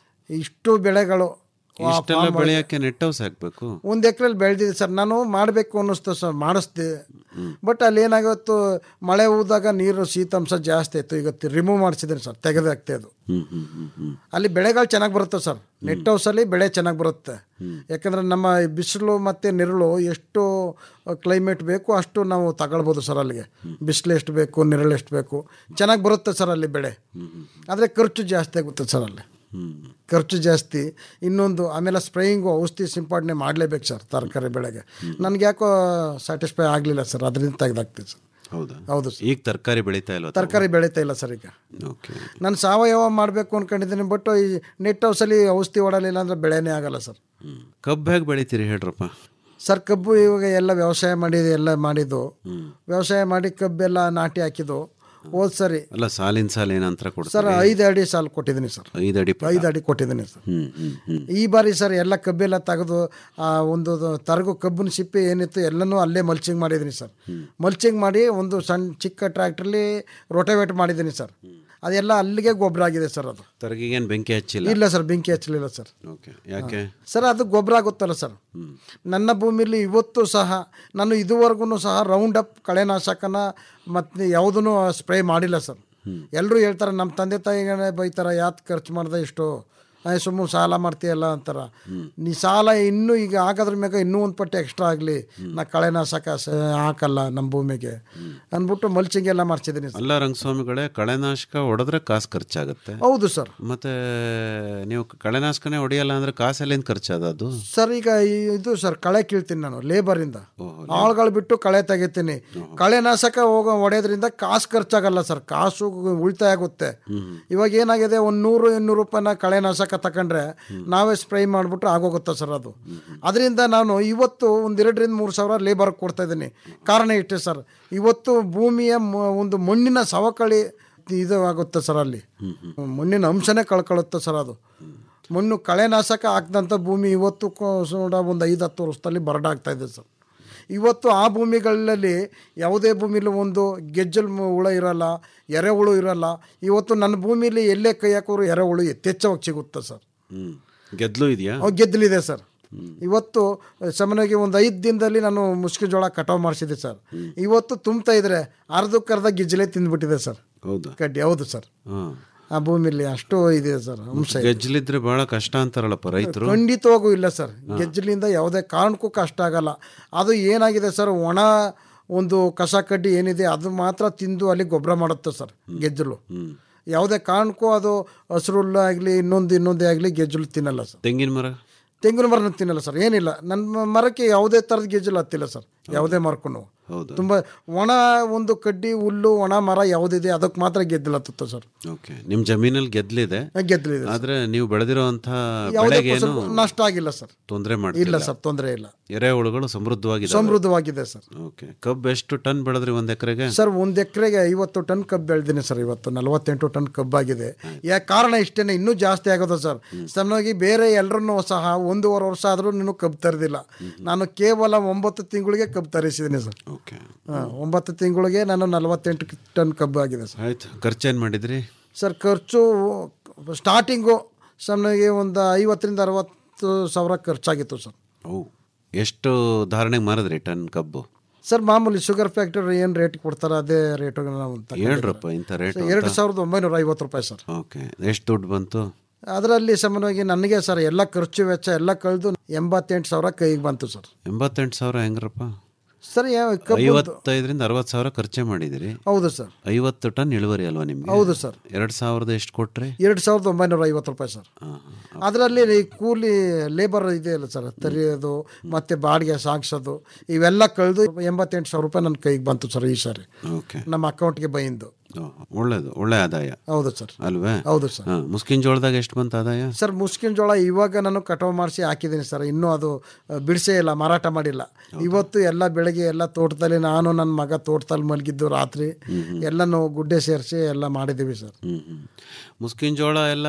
ಇಷ್ಟು ಬೆಳೆಗಳು ಆ ಇಷ್ಟೆಲ್ಲ farm ಒಳಗೆ- ಬೆಳೆಯಕ್ಕೆ ನೆಟ್ ಹೌಸ್ ಹಾಕ್ಬೇಕು ಒಂದು ಎಕರೆಲಿ ಬೆಳೆದಿದೆ ಸರ್ ನಾನು ಮಾಡಬೇಕು ಅನ್ನಿಸ್ತು ಸರ್ ಮಾಡಿಸ್ದೆ ಬಟ್ ಅಲ್ಲಿ ಏನಾಗುತ್ತೆ ಮಳೆ ಹೋದಾಗ ನೀರು ಶೀತಾಂಶ ಜಾಸ್ತಿ ಆಯಿತು ಈಗ ರಿಮೂವ್ ಮಾಡಿಸಿದ್ದೀನಿ ಸರ್ ತೆಗೆದಾಕ್ತೆ ಅದು ಹ್ಮ್ ಹ್ಮ್ ಹ್ಮ್ ಹ್ಮ್ ಅಲ್ಲಿ ಬೆಳೆಗಳು ಚೆನ್ನಾಗಿ ಬರುತ್ತೆ ಸರ್ ನೆಟ್ ಹೌಸಲ್ಲಿ ಬೆಳೆ ಚೆನ್ನಾಗಿ ಬರುತ್ತೆ ಯಾಕಂದ್ರೆ ನಮ್ಮ ಬಿಸಿಲು ಮತ್ತು ನೆರಳು ಎಷ್ಟು ಕ್ಲೈಮೇಟ್ ಬೇಕು ಅಷ್ಟು ನಾವು ತಗೊಳ್ಬೋದು ಸರ್ ಅಲ್ಲಿಗೆ ಬಿಸಿಲು ಎಷ್ಟು ಬೇಕು ನೆರಳು ಎಷ್ಟು ಬೇಕು ಚೆನ್ನಾಗಿ ಬರುತ್ತೆ ಸರ್ ಅಲ್ಲಿ ಬೆಳೆ ಆದರೆ ಖರ್ಚು ಜಾಸ್ತಿ ಆಗುತ್ತೆ ಸರ್ ಅಲ್ಲಿ ಖರ್ಚು ಜಾಸ್ತಿ ಇನ್ನೊಂದು ಆಮೇಲೆ ಸ್ಪ್ರೇಯಿಂಗು ಔಷಧಿ ಸಿಂಪಡಣೆ ಮಾಡಲೇಬೇಕು ಸರ್ ತರಕಾರಿ ಬೆಳೆಗೆ ನನಗೆ ಯಾಕೋ ಸ್ಯಾಟಿಸ್ಫೈ ಆಗಲಿಲ್ಲ ಸರ್ ಅದರಿಂದ ತೆಗೆದಾಕ್ತೀವಿ ಸರ್ ಹೌದಾ ಹೌದು ಸರ್ ಈಗ ತರಕಾರಿ ಬೆಳೀತಾ ಇಲ್ವಾ ತಾವು? ತರಕಾರಿ ಬೆಳೀತಾ ಇಲ್ಲ ಸರ್ ಈಗ ಓಕೆ ನಾನು ಸಾವಯವ ಮಾಡಬೇಕು ಅನ್ಕೊಂಡಿದ್ದೀನಿ ಬಟ್ ಈ ನೆಟ್ ಹೌಸಲ್ಲಿ ಔಷಧಿ ಹೊಡಲಿಲ್ಲ ಅಂದರೆ ಬೆಳೆನೇ ಆಗಲ್ಲ ಸರ್ ಕಬ್ಬು ಹೇಗೆ ಬೆಳಿತೀರಿ ಹೇಳ್ರಪ್ಪ ಸರ್ ಕಬ್ಬು ಇವಾಗ ಎಲ್ಲ ವ್ಯವಸಾಯ ಮಾಡಿದ್ದು ಎಲ್ಲ ಮಾಡಿದ್ದು ವ್ಯವಸಾಯ ಮಾಡಿ ಕಬ್ಬೆಲ್ಲ ನಾಟಿ ಹಾಕಿದ್ದು ಹೋದ್ ಸರಿ ಅಲ್ಲ ಸಾಲಿನ ಸಾಲ ಏನ್ ಅಂತರ ಸರ್ ಕೊಡ್ತಾರೆ ಐದು ಅಡಿ ಸಾಲು ಕೊಟ್ಟಿದ್ದೀನಿ ಸರ್ ಐದು ಅಡಿ ಪಟ. ಐದು ಅಡಿ ಕೊಟ್ಟಿದ್ದೀನಿ ಸರ್ ಹ್ಮ್ ಹ್ಮ್ ಹ್ಮ್ ಈ ಬಾರಿ ಸರ್ ಎಲ್ಲ ಕಬ್ಬೆಲ್ಲ ತೆಗೆದು ಆ ಒಂದು ತರಗು ಕಬ್ಬಿನ ಸಿಪ್ಪೆ ಏನಿತ್ತು ಎಲ್ಲನೂ ಅಲ್ಲೇ ಮಲ್ಚಿಂಗ್ ಮಾಡಿದ್ದೀನಿ ಸರ್ ಮಲ್ಚಿಂಗ್ ಮಾಡಿ ಒಂದು ಸಣ್ಣ ಚಿಕ್ಕ ಟ್ರ್ಯಾಕ್ಟ್ರಲ್ಲಿ ರೋಟೋವೇಟ್ ಮಾಡಿದ್ದೀನಿ ಸರ್ ಅದೆಲ್ಲ ಅಲ್ಲಿಗೆ ಗೊಬ್ಬರ ಆಗಿದೆ ಸರ್ ಅದು ತರಗಿಗೇನ್ ಬೆಂಕಿ ಹಚ್ಚಿಲ್ಲ ಇಲ್ಲ ಸರ್ ಬೆಂಕಿ ಹಚ್ಚಲಿಲ್ಲ ಸರ್ ಓಕೆ ಯಾಕೆ ಸರ್ ಅದು ಗೊಬ್ಬರ ಆಗುತ್ತಲ್ಲ ಸರ್ ನನ್ನ ಭೂಮಿಲಿ ಇವತ್ತು ಸಹ ನಾನು ಇದುವರೆಗೂ ಸಹ ರೌಂಡ್ ಅಪ್ ಕಳೆನಾಶಕನ ಮತ್ತು ಯಾವುದೂ ಸ್ಪ್ರೇ ಮಾಡಿಲ್ಲ ಸರ್ ಎಲ್ಲರೂ ಹೇಳ್ತಾರೆ ನಮ್ಮ ತಂದೆ ತಾಯಿಗಳೇ ಬೈತಾರೆ ಯಾಕೆ ಖರ್ಚು ಮಾಡ್ದೆ ಇಷ್ಟು ಸುಮ್ಮನೆ ಸಾಲ ಮಾಡ್ತೀಯಲ್ಲ ಅಂತಾರ ನೀ ಸಾಲ ಇನ್ನೂ ಈಗ ಹಾಕೋದ್ರ ಮ್ಯಾಗ ಇನ್ನೂ ಒಂದು ಪಟ್ಟು ಎಕ್ಸ್ಟ್ರಾ ಆಗಲಿ ನಾ ಕಳೆನಾಶಕ ಸ- ಹಾಕಲ್ಲ ನಮ್ಮ ಭೂಮಿಗೆ ಅಂದ್ಬಿಟ್ಟು ಮಲ್ಚಿಂಗ್ ಎಲ್ಲ ಮಾಡ್ಸಿದ್ದೀನಿ ಸರ್ ಅಲ್ಲ ರಂಗಸ್ವಾಮಿಗಳೇ ಕಳೆನಾಶಕ ಹೊಡೆದ್ರೆ ಕಾಸು ಖರ್ಚಾಗುತ್ತೆ ಹೌದು ಸರ್ ಮತ್ತೆ ನೀವು ಕಳೆನಾಶಕನೇ ಹೊಡೆಯಲ್ಲ ಅಂದ್ರೆ ಕಾಸು ಎಲ್ಲಿಂದ ಖರ್ಚಾದ ಅದು ಸರ್ ಈಗ ಈ- ಇದು ಸರ್ ಕಳೆ ಕೀಳ್ತೀನಿ ನಾನು ಲೇಬರಿಂದ ಆಳುಗಳು ಬಿಟ್ಟು ಕಳೆ ತೆಗಿತೀನಿ ಕಳೆನಾಶಕ ಹೋಗೋ ಹೊಡೆಯೋದ್ರಿಂದ ಕಾಸು ಖರ್ಚಾಗಲ್ಲ ಸರ್ ಕಾಸು ಉಳಿತಾಯ ಆಗುತ್ತೆ ಇವಾಗ ಏನಾಗಿದೆ ಒಂದು ನೂರು ಇನ್ನೂರು ರೂಪಾಯಿನ ಕಳೆನಾಶಕ ಕೀಟನಾಶಕ ತಗೊಂಡ್ರೆ ನಾವೇ ಸ್ಪ್ರೈ ಮಾಡಿಬಿಟ್ರೆ ಆಗೋಗುತ್ತೆ ಸರ್ ಅದು ಅದರಿಂದ ನಾನು ಇವತ್ತು ಒಂದೆರಡರಿಂದ ಮೂರು ಸಾವಿರ ಲೇಬರ್ ಕೊಡ್ತಾ ಇದ್ದೀನಿ ಕಾರಣ ಇಷ್ಟೇ ಸರ್ ಇವತ್ತು ಭೂಮಿಯ ಮ- ಒಂದು ಮಣ್ಣಿನ ಸವಕಳಿ ಇದು ಆಗುತ್ತೆ ಸರ್ ಅಲ್ಲಿ ಮಣ್ಣಿನ ಅಂಶನೇ ಕಳ್ಕೊಳ್ಳುತ್ತೆ ಸರ್ ಅದು ಮಣ್ಣು ಕಳೆನಾಶಕ ಹಾಕಿದಂಥ ಭೂಮಿ ಇವತ್ತು ಕೊ- ನೋಡ ಒಂದು ಐದು ಹತ್ತು ವರ್ಷದಲ್ಲಿ ಬರಡಾಗ್ತಾ ಇದೆ ಸರ್ ಇವತ್ತು ಆ ಭೂಮಿಗಳಲ್ಲಿ ಯಾವುದೇ ಭೂಮಿಲಿ ಒಂದು ಗೆಜ್ಜಲ್ ಮು- ಹುಳ ಇರಲ್ಲ ಎರೆಹುಳು ಇರಲ್ಲ ಇವತ್ತು ನನ್ನ ಭೂಮಿಲಿ ಎಲ್ಲೇ ಕೈ ಹಾಕೋರು ಎರೆಹುಳು ಯಥೇಚ್ಛವಾಗಿ ಸಿಗುತ್ತೆ ಸರ್ ಹ್ಮ್ ಗೆದ್ಲು ಇದೆಯಾ ಅವು ಗೆದ್ದಲಿದೆ ಸರ್ ಇವತ್ತು ಸಾಮಾನ್ಯವಾಗಿ ಒಂದು ಐದು ದಿನದಲ್ಲಿ ನಾನು ಮುಸ್ಕಿ ಜೋಳ ಕಟಾವು ಮಾಡಿಸಿದೆ ಸರ್ ಇವತ್ತು ತುಂಬ್ತಾ ಇದ್ರೆ ಅರ್ಧಕ್ಕರ್ಧ ಗಿಜ್ಜಲೆ ತಿಂದ್ಬಿಟ್ಟಿದೆ ಸರ್ ಹೌದಾ ಕಡ್ಡಿ ಹೌದು ಸರ್ ಹಾ ಆ ಭೂಮಿಲಿ ಅಷ್ಟು ಇದೆ ಸರ್ ಅಂಶ ಇದೆ. ಗೆಜ್ಜಲಿದ್ರೆ ಬಹಳ ಕಷ್ಟ ಅಂತಾರಲ್ಲಪ್ಪ ರೈತರು ಖಂಡಿತವಾಗೂ ಇಲ್ಲ ಸರ್ ಗೆಜ್ಜಲಿಂದ ಯಾವುದೇ ಕಾರಣಕ್ಕೂ ಕಷ್ಟ ಆಗಲ್ಲ ಅದು ಏನಾಗಿದೆ ಸರ್ ಒಣ ಒಂದು ಕಸ ಕಡ್ಡಿ ಏನಿದೆ ಅದು ಮಾತ್ರ ತಿಂದು ಅಲ್ಲಿ ಗೊಬ್ಬರ ಮಾಡುತ್ತೆ ಸರ್ ಗೆಜ್ಜಲು ಯಾವುದೇ ಕಾರಣಕ್ಕೂ ಅದು ಹಸಿರುಲ್ಲ ಆಗಲಿ ಇನ್ನೊಂದು ಇನ್ನೊಂದೇ ಆಗಲಿ ಗೆಜ್ಜಲು ತಿನ್ನಲ್ಲ ಸರ್ ತೆಂಗಿನ ಮರ ತೆಂಗಿನ ಮರನ ತಿನ್ನಲ್ಲ ಸರ್ ಏನಿಲ್ಲ ನನ್ನ ಮರಕ್ಕೆ ಯಾವುದೇ ಥರದ ಗೆಜ್ಜಲು ಹತ್ತಿಲ್ಲ ಸರ್ ಯಾವುದೇ ಮರಕ್ಕೂ ಹೌದು ತುಂಬ ಒಣ ಒಂದು ಕಡ್ಡಿ ಹುಲ್ಲು ಒಣ ಮರ ಯಾವುದಿದೆ ಅದಕ್ಕೆ ಮಾತ್ರ ಗೆದ್ದಲು ಹತ್ತುತ್ತೆ ಸರ್ ಓಕೆ ನಿಮ್ ಜಮೀನಲ್ಲಿ ಗೆದ್ಲಿದೆ ಗೆದ್ದಲಿದೆ ಆದ್ರೆ ನೀವು ಬೆಳೆದಿರುವಂತ ಯಾವುದೇ ಬೆಳೆಗೇನು ಫಸಲು ನಷ್ಟ ಆಗಿಲ್ಲ ಸರ್ ತೊಂದರೆ ಇಲ್ಲ ಮಾಡ್ತಿಲ್ಲ ಸರ್ ತೊಂದರೆ ಇಲ್ಲ ಎರೆಹುಳುಗಳು ಸಮೃದ್ಧವಾಗಿದೆ ಸಮೃದ್ಧವಾಗಿದೆ ಸರ್ ಓಕೆ ಕಬ್ಬು ಎಷ್ಟು ಟನ್ ಬೆಳೆದ್ರಿ ಒಂದ್ ಎಕರೆಗೆ ಸರ್ ಒಂದು ಎಕರೆಗೆ ಐವತ್ತು ಟನ್ ಕಬ್ಬು ಬೆಳೆದಿನಿ ಸರ್ ಇವತ್ತು ನಲವತ್ತೆಂಟು ಟನ್ ಕಬ್ಬಾಗಿದೆ ಯಾಕೆ ಕಾರಣ ಇಷ್ಟೇನೆ ಇನ್ನೂ ಜಾಸ್ತಿ ಆಗೋದು ಸರ್ ಸಾಮಾನ್ಯವಾಗಿ ಬೇರೆ ಎಲ್ಲರನ್ನೂ ಸಹ ಒಂದೂವರೆ ವರ್ಷ ಆದರೂ ನೀನು ಕಬ್ಬು ತರದಿಲ್ಲ ನಾನು ಕೇವಲ ಒಂಬತ್ತು ತಿಂಗಳಿಗೆ ಕಬ್ಬು ತರಿಸಿದ್ದೀನಿ ಸರ್ ಓಕೆ ಹಾಂ ಒಂಬತ್ತು ತಿಂಗಳಿಗೆ ನಾನು ನಲವತ್ತೆಂಟು ಟನ್ ಕಬ್ಬು ಆಗಿದೆ ಸರ್ ಆಯ್ತು ಖರ್ಚೇನ್ ಮಾಡಿದ್ರಿ ಸರ್ ಖರ್ಚು ಸ್ಟಾರ್ಟಿಂಗು ನಮಗೆ ಒಂದು ಐವತ್ತರಿಂದ ಅರವತ್ತು ಸಾವಿರ ಖರ್ಚಾಗಿತ್ತು ಸರ್ ಓ ಎಷ್ಟು ಧಾರಣೆಗೆ ಮಾರಿದ್ರಿ ಟನ್ ಕಬ್ಬು ಸರ್ ಮಾಮೂಲಿ ಶುಗರ್ ಫ್ಯಾಕ್ಟರಿ ಏನು ರೇಟ್ ಕೊಡ್ತಾರೆ ಅದೇ ರೇಟಿಗೆ ನಾವು ತಗೊಂಡಿದ್ದೀವಿ. ಹೇಳ್ರಪ್ಪ ಇಂಥ ರೇಟ್ ಸರ್, ಎರಡು ಸಾವಿರದ ಒಂಬೈನೂರ ಐವತ್ತು ರೂಪಾಯಿ ಸರ್ ಓಕೆ ಎಷ್ಟು ದುಡ್ಡು ಬಂತು ಅದರಲ್ಲಿ ಸಾಮಾನ್ಯವಾಗಿ ನನಗೆ ಸರ್ ಎಲ್ಲ ಖರ್ಚು ವೆಚ್ಚ ಎಲ್ಲ ಕಳೆದು ಎಂಬತ್ತೆಂಟು ಸಾವಿರ ಕೈಗೆ ಬಂತು ಸರ್ ಎಂಬತ್ತೆಂಟು ಸಾವಿರ ಹೆಂಗ್ರಪ್ಪ ಸರ್ ಯಾವ ಕಬ್ಬು ಐವತ್ತೈದರಿಂದ ಅರವತ್ತು ಸಾವಿರ ಖರ್ಚೆ ಮಾಡಿದಿರಿ ಹೌದು ಸರ್ ಐವತ್ತು ಟನ್ ಇಳುವರಿ ಅಲ್ವಾ ನಿಮ್ಗೆ ಹೌದು ಸರ್ ಎರಡು ಸಾವಿರದ ಎಷ್ಟು ಕೊಟ್ರಿ ಎರಡು ಸಾವಿರದ ಒಂಬೈನೂರ ಐವತ್ತು ರೂಪಾಯಿ ಸರ್ ಅದರಲ್ಲಿ ಈ ಕೂಲಿ ಲೇಬರ್ ಇದೆ ಅಲ್ಲ ಸರ್ ತರಿಯೋದು ಮತ್ತು ಬಾಡಿಗೆ ಸಾಗಿಸೋದು ಇವೆಲ್ಲ ಕಳೆದು ಎಂಬತ್ತೆಂಟು ಸಾವಿರ ರೂಪಾಯಿ ನನ್ನ ಕೈಗೆ ಬಂತು ಸರ್ ಈ ಸಾರಿ ಓಕೆ ನಮ್ಮ ಅಕೌಂಟ್ಗೆ ಬೈಂದು ಒಳ್ಳೇದು ಒಳ್ಳೆ ಆದಾಯ ಹೌದು ಸರ್ ಅಲ್ವೇ ಹೌದು ಸರ್ ಹಾ, ಮುಸ್ಕಿನ್ ಜೋಳದಾಗ ಎಷ್ಟು ಬಂತು ಆದಾಯ ಸರ್ ಮುಸ್ಕಿನ ಜೋಳ ಇವಾಗ ನಾನು ಕಟಾವು ಮಾಡಿಸಿ ಹಾಕಿದ್ದೀನಿ ಸರ್ ಇನ್ನೂ ಅದು ಆ, ಬಿಡಿಸೇ ಇಲ್ಲ ಮಾರಾಟ ಮಾಡಿಲ್ಲ ಇವತ್ತು ಎಲ್ಲ ಬೆಳಗ್ಗೆ ಎಲ್ಲ ತೋಟದಲ್ಲಿ ನಾನು ನನ್ನ ಮಗ ತೋಟದಲ್ಲಿ ಮಲಗಿದ್ದು ರಾತ್ರಿ ಎಲ್ಲನೂ ಗುಡ್ಡೆ ಸೇರಿಸಿ ಎಲ್ಲ ಮಾಡಿದ್ದೀವಿ ಸರ್ ಹ್ಮ್ ಹ್ಮ್. ಮುಸ್ಕಿನ್ ಜೋಳ ಎಲ್ಲ